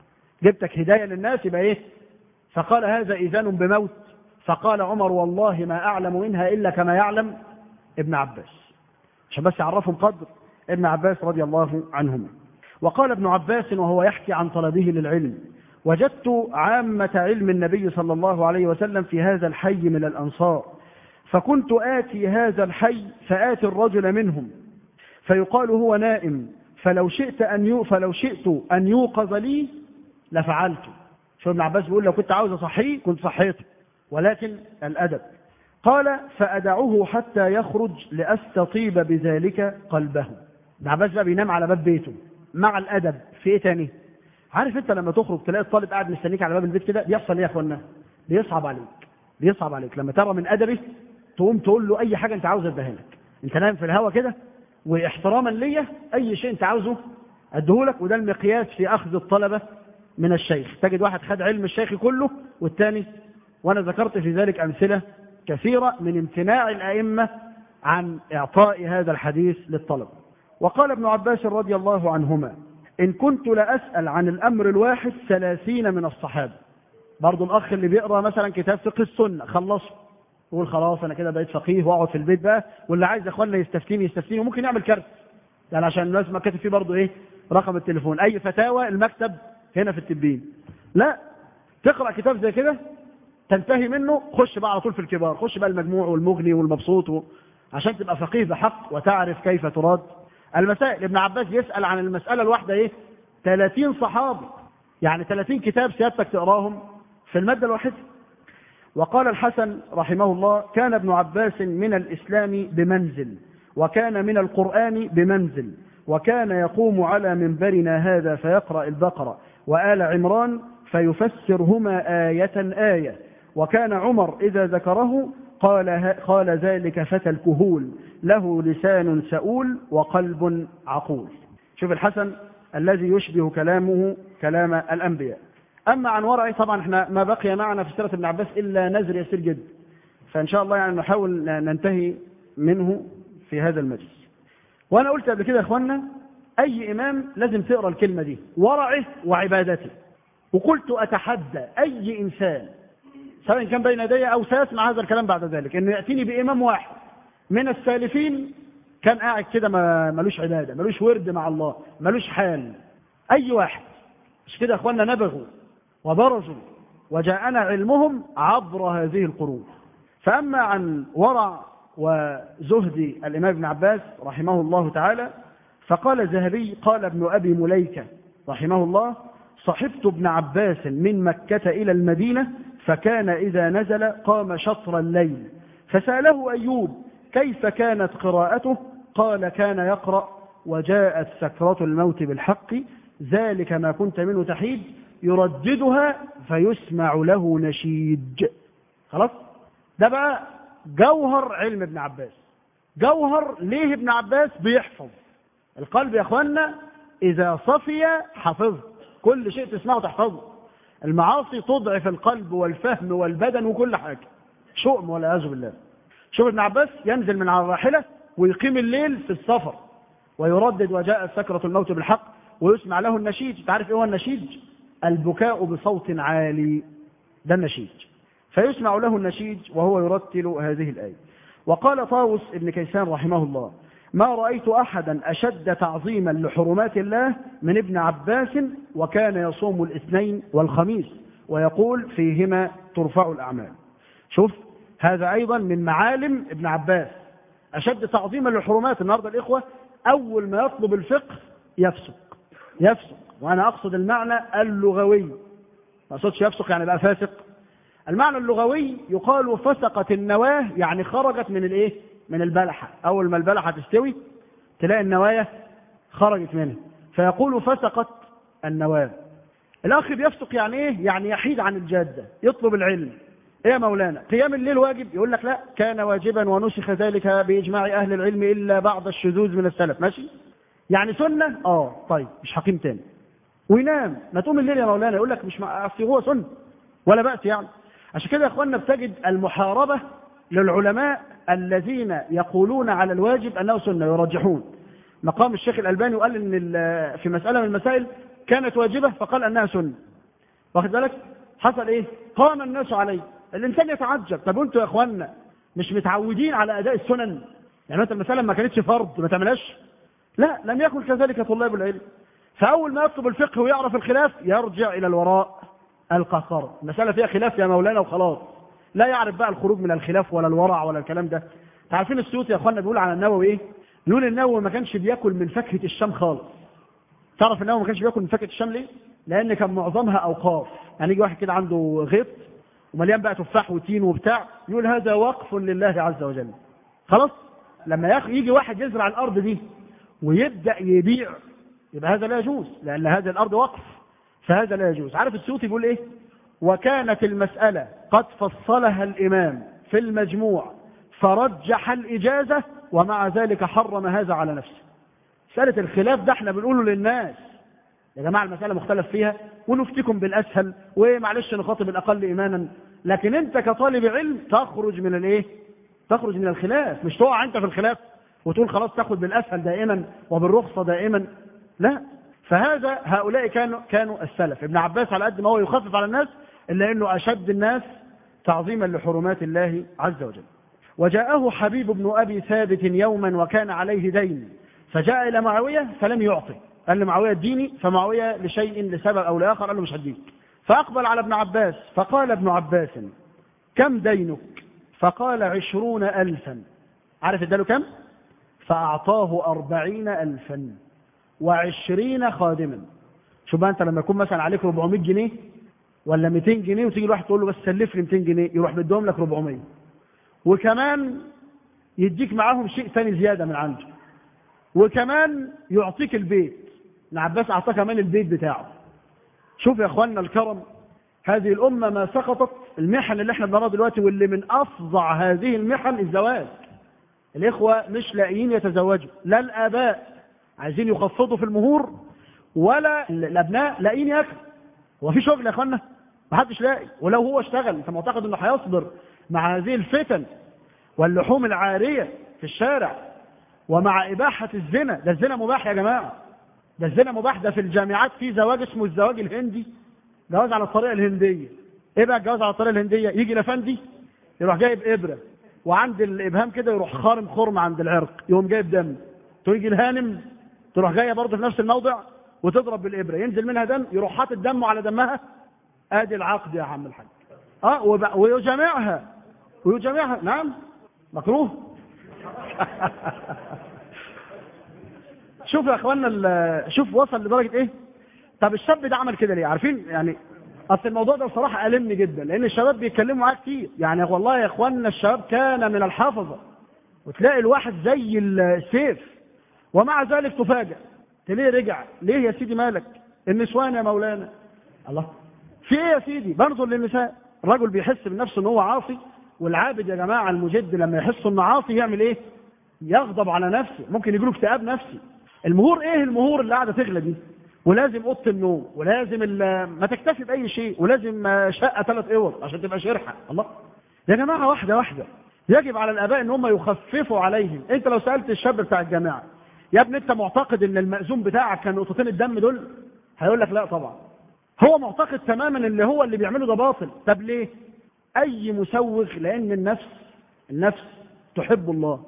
جبتك هدايه للناس يبقى ايه فقال هذا ايذان بموت فقال عمر والله ما اعلم منها الا كما يعلم ابن عباس عشان بس يعرفهم قدر ابن عباس رضي الله عنهما وقال ابن عباس وهو يحكي عن طلبه للعلم وجدت عامة علم النبي صلى الله عليه وسلم في هذا الحي من الأنصار فكنت آتي هذا الحي فآتي الرجل منهم فيقال هو نائم فلو شئت أن يو فلو شئت أن يوقظ لي لفعلت شو ابن عباس بيقول لو كنت عاوز أصحيه كنت صحيته ولكن الأدب قال فأدعه حتى يخرج لأستطيب بذلك قلبه ابن عباس بقى بينام على باب بيته مع الأدب في إيه تاني عارف أنت لما تخرج تلاقي الطالب قاعد مستنيك على باب البيت كده بيحصل إيه يا أخوانا بيصعب عليك بيصعب عليك لما ترى من أدبه تقوم تقول له أي حاجة أنت عاوز أديها لك أنت نايم في الهوا كده واحتراما ليا أي شيء أنت عاوزه أديهولك وده المقياس في أخذ الطلبة من الشيخ تجد واحد خد علم الشيخ كله والثاني وأنا ذكرت في ذلك أمثلة كثيرة من امتناع الأئمة عن إعطاء هذا الحديث للطلب وقال ابن عباس رضي الله عنهما إن كنت لأسأل عن الأمر الواحد ثلاثين من الصحابة برضو الأخ اللي بيقرأ مثلا كتاب فقه السنة خلصه يقول خلاص أنا كده بقيت فقيه وأقعد في البيت بقى واللي عايز يا إخوانا يستفتيني يستفتيني وممكن يعمل كارت يعني عشان الناس ما كاتب فيه برضو إيه رقم التليفون أي فتاوى المكتب هنا في التبين لا تقرأ كتاب زي كده تنتهي منه خش بقى على طول في الكبار خش بقى المجموع والمغني والمبسوط و... عشان تبقى فقيه بحق وتعرف كيف تراد المسائل ابن عباس يسأل عن المسألة الواحدة ايه 30 صحابي يعني 30 كتاب سيادتك تقراهم في المادة الواحدة وقال الحسن رحمه الله كان ابن عباس من الإسلام بمنزل وكان من القرآن بمنزل وكان يقوم على منبرنا هذا فيقرأ البقرة وآل عمران فيفسرهما آية آية وكان عمر إذا ذكره قال, قال ذلك فتى الكهول له لسان سؤول وقلب عقول شوف الحسن الذي يشبه كلامه كلام الأنبياء أما عن ورعه طبعا احنا ما بقي معنا في سيرة ابن عباس إلا نزر يسير جدا فإن شاء الله يعني نحاول ننتهي منه في هذا المجلس وأنا قلت قبل كده يا إخوانا أي إمام لازم تقرأ الكلمة دي ورعه وعبادته وقلت أتحدى أي إنسان سواء كان بين يدي أو سيسمع هذا الكلام بعد ذلك إنه يأتيني بإمام واحد من السالفين كان قاعد كده ما ملوش عبادة ملوش ورد مع الله ملوش حال أي واحد مش كده يا إخواننا نبغوا وبرزوا وجاءنا علمهم عبر هذه القرون فأما عن ورع وزهد الإمام ابن عباس رحمه الله تعالى فقال الذهبي قال ابن أبي مليكة رحمه الله صحبت ابن عباس من مكة إلى المدينة فكان إذا نزل قام شطر الليل فسأله أيوب كيف كانت قراءته قال كان يقرأ وجاءت سكرة الموت بالحق ذلك ما كنت منه تحيد يرددها فيسمع له نشيج خلاص ده بقى جوهر علم ابن عباس جوهر ليه ابن عباس بيحفظ القلب يا اخوانا اذا صفي حفظ كل شيء تسمعه تحفظه المعاصي تضعف القلب والفهم والبدن وكل حاجه شؤم والعياذ بالله شوف ابن عباس ينزل من على الراحله ويقيم الليل في السفر ويردد وجاءت سكره الموت بالحق ويسمع له النشيج تعرف ايه هو النشيج البكاء بصوت عالي ده النشيج فيسمع له النشيج وهو يرتل هذه الآية وقال طاووس ابن كيسان رحمه الله ما رأيت أحدا أشد تعظيما لحرمات الله من ابن عباس وكان يصوم الاثنين والخميس ويقول فيهما ترفع الأعمال شوف هذا أيضا من معالم ابن عباس أشد تعظيما للحرمات النهاردة الإخوة أول ما يطلب الفقه يفسق يفسق وأنا أقصد المعنى اللغوي ما أقصدش يفسق يعني بقى فاسق المعنى اللغوي يقال فسقت النواة يعني خرجت من الايه من البلحة اول ما البلحة تستوي تلاقي النوايا خرجت منها فيقول فسقت النواة الاخ بيفسق يعني ايه يعني يحيد عن الجادة يطلب العلم ايه يا مولانا قيام الليل واجب يقول لك لا كان واجبا ونسخ ذلك باجماع اهل العلم الا بعض الشذوذ من السلف ماشي يعني سنة اه طيب مش حقيم تاني وينام ما تقوم الليل يا مولانا يقول لك مش اصل هو سنة ولا بأس يعني عشان كده يا اخوانا بتجد المحاربة للعلماء الذين يقولون على الواجب انه سنة يرجحون مقام الشيخ الالباني وقال ان في مسألة من المسائل كانت واجبة فقال انها سنة واخد بالك حصل ايه قام الناس عليه الانسان يتعجب طب انتوا يا اخوانا مش متعودين على اداء السنن يعني انت المسألة ما كانتش فرض ما تعملهاش لا لم يكن كذلك طلاب العلم فاول ما يطلب الفقه ويعرف الخلاف يرجع الى الوراء القهقرة المسألة فيها خلاف يا مولانا وخلاص لا يعرف بقى الخروج من الخلاف ولا الورع ولا الكلام ده عارفين السيوطي يا اخوانا بيقول على النووي ايه يقول النووي ما كانش بياكل من فاكهة الشام خالص تعرف النووي ما كانش بياكل من فاكهة الشام ليه لان كان معظمها اوقاف يعني يجي واحد كده عنده غيط ومليان بقى تفاح وتين وبتاع يقول هذا وقف لله عز وجل خلاص لما يجي واحد يزرع الارض دي ويبدا يبيع يبقى هذا لا يجوز لان هذه الارض وقف فهذا لا يجوز عارف السيوطي بيقول ايه وكانت المسألة قد فصلها الإمام في المجموع فرجح الإجازة ومع ذلك حرم هذا على نفسه مسألة الخلاف ده احنا بنقوله للناس يا جماعة المسألة مختلف فيها ونفتكم بالأسهل ومعلش نخاطب الأقل إيمانا لكن أنت كطالب علم تخرج من الإيه؟ تخرج من الخلاف مش تقع أنت في الخلاف وتقول خلاص تاخد بالأسهل دائما وبالرخصة دائما لا فهذا هؤلاء كانوا كانوا السلف ابن عباس على قد ما هو يخفف على الناس الا انه اشد الناس تعظيما لحرمات الله عز وجل وجاءه حبيب بن ابي ثابت يوما وكان عليه دين فجاء الى معاويه فلم يعطي قال لمعاويه اديني فمعاويه لشيء لسبب او لاخر قال له مش هديك فاقبل على ابن عباس فقال ابن عباس كم دينك فقال عشرون الفا عارف اداله كم فاعطاه اربعين الفا وعشرين خادما شوف بقى انت لما يكون مثلا عليك 400 جنيه ولا 200 جنيه وتيجي الواحد تقول له بس سلف لي 200 جنيه يروح مديهم لك 400 وكمان يديك معاهم شيء ثاني زياده من عنده وكمان يعطيك البيت ابن عباس اعطاه كمان البيت بتاعه شوف يا اخواننا الكرم هذه الامه ما سقطت المحن اللي احنا بنراها دلوقتي واللي من افظع هذه المحن الزواج الاخوه مش لاقيين يتزوجوا لا الاباء عايزين يخفضوا في المهور ولا الابناء لاقيين ياكلوا هو في شغل يا اخوانا ما حدش لاقي ولو هو اشتغل انت معتقد انه هيصبر مع هذه الفتن واللحوم العاريه في الشارع ومع اباحه الزنا ده الزنا مباح يا جماعه ده الزنا مباح ده في الجامعات في زواج اسمه الزواج الهندي جواز على الطريقه الهنديه ايه بقى الجواز على الطريقه الهنديه يجي الافندي يروح جايب ابره وعند الابهام كده يروح خارم خرم عند العرق يقوم جايب دم تيجي الهانم تروح جايه برضه في نفس الموضع وتضرب بالابره ينزل منها دم يروح حاطط دمه على دمها ادي العقد يا عم الحاج اه وب- ويجامعها ويجامعها نعم مكروه شوف يا اخوانا ال- شوف وصل لدرجه ايه طب الشاب ده عمل كده ليه عارفين يعني اصل الموضوع ده بصراحه ألمني جدا لان الشباب بيتكلموا معاه كتير يعني والله يا اخوانا الشباب كان من الحافظه وتلاقي الواحد زي السيف ومع ذلك تفاجأ أنت ليه رجع ليه يا سيدي مالك النسوان يا مولانا الله في ايه يا سيدي بنظر للنساء الرجل بيحس بنفسه ان هو عاصي والعابد يا جماعه المجد لما يحس انه عاصي يعمل ايه يغضب على نفسه ممكن يجيله اكتئاب نفسي المهور ايه المهور اللي قاعده تغلى دي ولازم اوضه النوم ولازم ال- ما تكتفي باي شيء ولازم آه، شقه ثلاث اوض عشان تبقى شرحه الله يا جماعه واحده واحده يجب على الاباء ان هم يخففوا عليهم انت لو سالت الشاب بتاع الجامعه يا ابني انت معتقد ان المأذون بتاعك كان نقطتين الدم دول هيقول لك لا طبعا هو معتقد تماما ان هو اللي بيعمله ده باطل طب ليه اي مسوغ لان النفس النفس تحب الله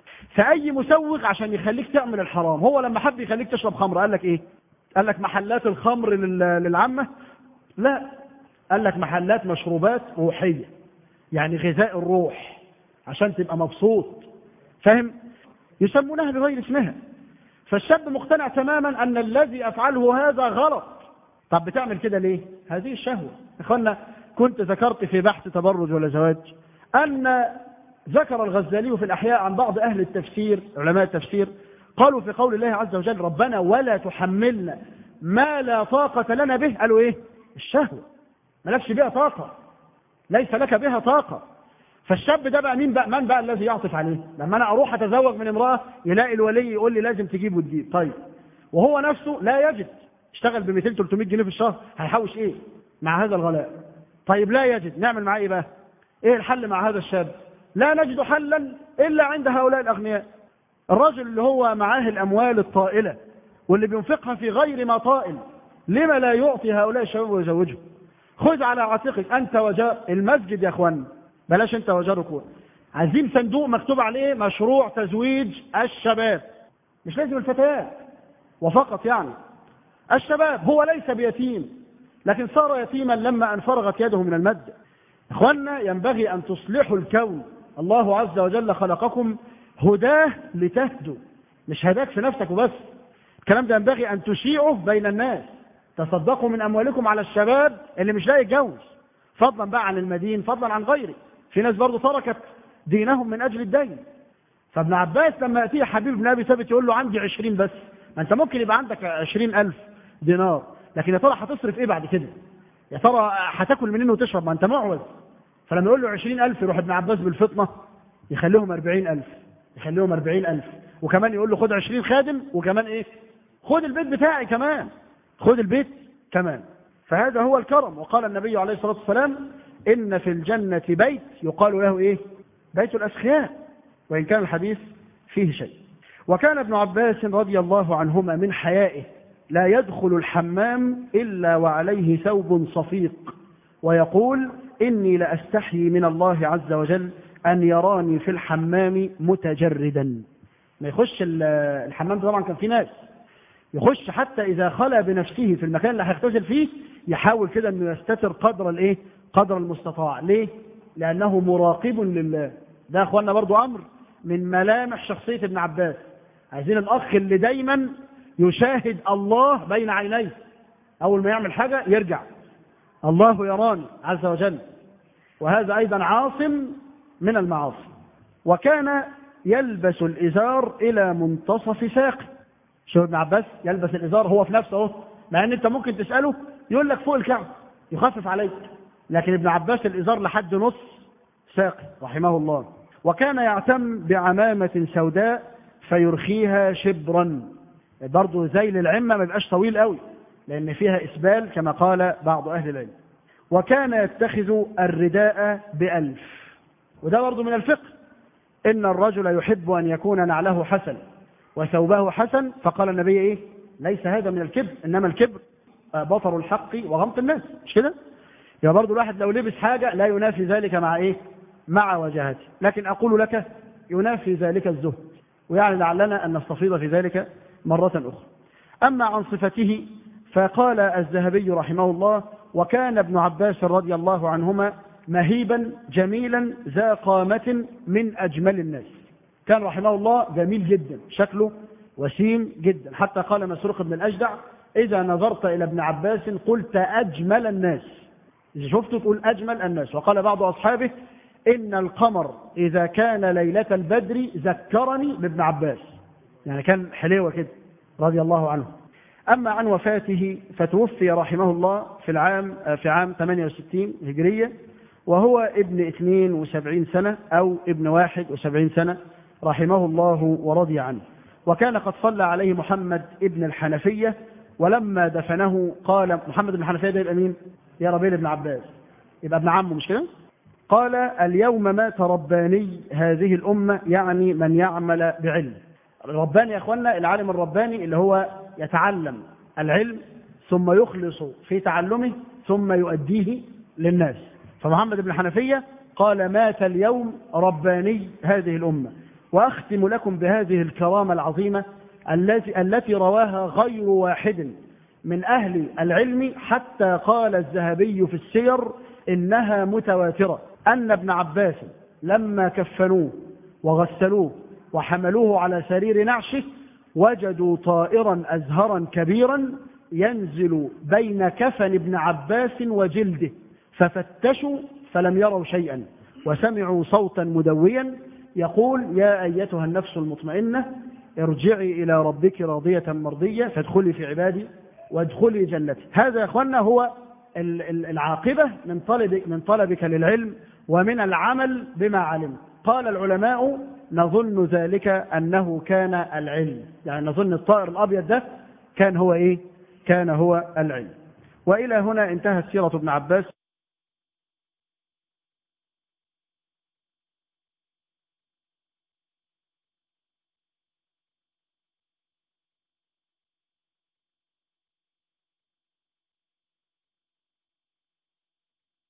فاي مسوغ عشان يخليك تعمل الحرام هو لما حب يخليك تشرب خمر قال لك ايه قال لك محلات الخمر لل- للعامه لا قال لك محلات مشروبات روحيه يعني غذاء الروح عشان تبقى مبسوط فاهم يسمونها بغير اسمها فالشاب مقتنع تماما ان الذي افعله هذا غلط طب بتعمل كده ليه هذه الشهوه اخوانا كنت ذكرت في بحث تبرج ولا زواج ان ذكر الغزالي في الاحياء عن بعض اهل التفسير علماء التفسير قالوا في قول الله عز وجل ربنا ولا تحملنا ما لا طاقه لنا به قالوا ايه الشهوه مالكش بها طاقه ليس لك بها طاقه فالشاب ده بقى مين بقى من بقى الذي يعطف عليه لما انا اروح اتزوج من امراه يلاقي الولي يقول لي لازم تجيب وتجيب طيب وهو نفسه لا يجد اشتغل ب 200 300 جنيه في الشهر هيحوش ايه مع هذا الغلاء طيب لا يجد نعمل معاه ايه بقى ايه الحل مع هذا الشاب لا نجد حلا الا عند هؤلاء الاغنياء الرجل اللي هو معاه الاموال الطائله واللي بينفقها في غير ما طائل لما لا يعطي هؤلاء الشباب ويزوجهم خذ على عاتقك انت وجار المسجد يا اخوان بلاش انت وجارك عايزين صندوق مكتوب عليه مشروع تزويج الشباب مش لازم الفتيات وفقط يعني الشباب هو ليس بيتيم لكن صار يتيما لما ان فرغت يده من المد اخوانا ينبغي ان تصلحوا الكون الله عز وجل خلقكم هداه لتهدوا مش هداك في نفسك وبس الكلام ده ينبغي ان تشيعه بين الناس تصدقوا من اموالكم على الشباب اللي مش لاقي يتجوز فضلا بقى عن المدين فضلا عن غيره في ناس برضه تركت دينهم من اجل الدين فابن عباس لما ياتيه حبيب بن ابي ثابت يقول له عندي عشرين بس ما انت ممكن يبقى عندك عشرين الف دينار لكن يا ترى هتصرف ايه بعد كده يا ترى هتاكل منين وتشرب ما انت معوز فلما يقول له عشرين الف يروح ابن عباس بالفطنه يخليهم أربعين ألف يخليهم أربعين ألف وكمان يقول له خد عشرين خادم وكمان ايه خد البيت بتاعي كمان خد البيت كمان فهذا هو الكرم وقال النبي عليه الصلاة والسلام إن في الجنة بيت يقال له إيه بيت الأسخياء وإن كان الحديث فيه شيء وكان ابن عباس رضي الله عنهما من حيائه لا يدخل الحمام إلا وعليه ثوب صفيق ويقول إني لأستحيي من الله عز وجل أن يراني في الحمام متجردا ما يخش ال- الحمام ده طبعا كان فيه ناس يخش حتى إذا خلى بنفسه في المكان اللي هيغتسل فيه يحاول كده إنه يستتر قدر الإيه؟ قدر المستطاع، ليه؟ لأنه مراقب لله. ده يا إخواننا برضو أمر من ملامح شخصية ابن عباس. عايزين الأخ اللي دايما يشاهد الله بين عينيه. أول ما يعمل حاجة يرجع. الله يراني عز وجل. وهذا أيضا عاصم من المعاصي. وكان يلبس الإزار إلى منتصف ساقه شوف ابن عباس يلبس الإزار هو في نفسه اهو مع ان انت ممكن تسأله يقول لك فوق الكعب يخفف عليك لكن ابن عباس الإزار لحد نص ساقه رحمه الله وكان يعتم بعمامة سوداء فيرخيها شبرا برضه زي العمة ما يبقاش طويل قوي لأن فيها إسبال كما قال بعض أهل العلم وكان يتخذ الرداء بألف وده برضه من الفقه إن الرجل يحب أن يكون نعله حسن وثوبه حسن فقال النبي إيه ليس هذا من الكبر إنما الكبر بطر الحق وغمط الناس مش كده يبقى برضه الواحد لو لبس حاجة لا ينافي ذلك مع إيه مع وجاهته لكن أقول لك ينافي ذلك الزهد ويعني لعلنا أن نستفيض في ذلك مرة أخرى أما عن صفته فقال الذهبي رحمه الله وكان ابن عباس رضي الله عنهما مهيبا جميلا ذا قامة من أجمل الناس كان رحمه الله جميل جدا شكله وسيم جدا حتى قال مسروق بن الأجدع إذا نظرت إلى ابن عباس قلت أجمل الناس إذا شفته تقول أجمل الناس وقال بعض أصحابه إن القمر إذا كان ليلة البدر ذكرني بابن عباس يعني كان حليوة كده رضي الله عنه أما عن وفاته فتوفي رحمه الله في العام في عام 68 هجرية وهو ابن 72 سنة أو ابن 71 سنة رحمه الله ورضي عنه وكان قد صلى عليه محمد ابن الحنفية ولما دفنه قال محمد بن الحنفية ده يبقى مين؟ يا ربيع بن عباس يبقى ابن عمه مش كده؟ قال اليوم مات رباني هذه الأمة يعني من يعمل بعلم الرباني يا اخوانا العالم الرباني اللي هو يتعلم العلم ثم يخلص في تعلمه ثم يؤديه للناس فمحمد بن حنفية قال مات اليوم رباني هذه الأمة وأختم لكم بهذه الكرامة العظيمة التي التي رواها غير واحد من أهل العلم حتى قال الذهبي في السير إنها متواترة أن ابن عباس لما كفنوه وغسلوه وحملوه على سرير نعشه وجدوا طائرا أزهرا كبيرا ينزل بين كفن ابن عباس وجلده ففتشوا فلم يروا شيئا وسمعوا صوتا مدويا يقول يا أيتها النفس المطمئنة ارجعي إلى ربك راضية مرضية فادخلي في عبادي وادخلي جنتي هذا يا أخوانا هو العاقبة من طلب من طلبك للعلم ومن العمل بما علم قال العلماء نظن ذلك أنه كان العلم يعني نظن الطائر الأبيض ده كان هو إيه كان هو العلم وإلى هنا انتهت سيرة ابن عباس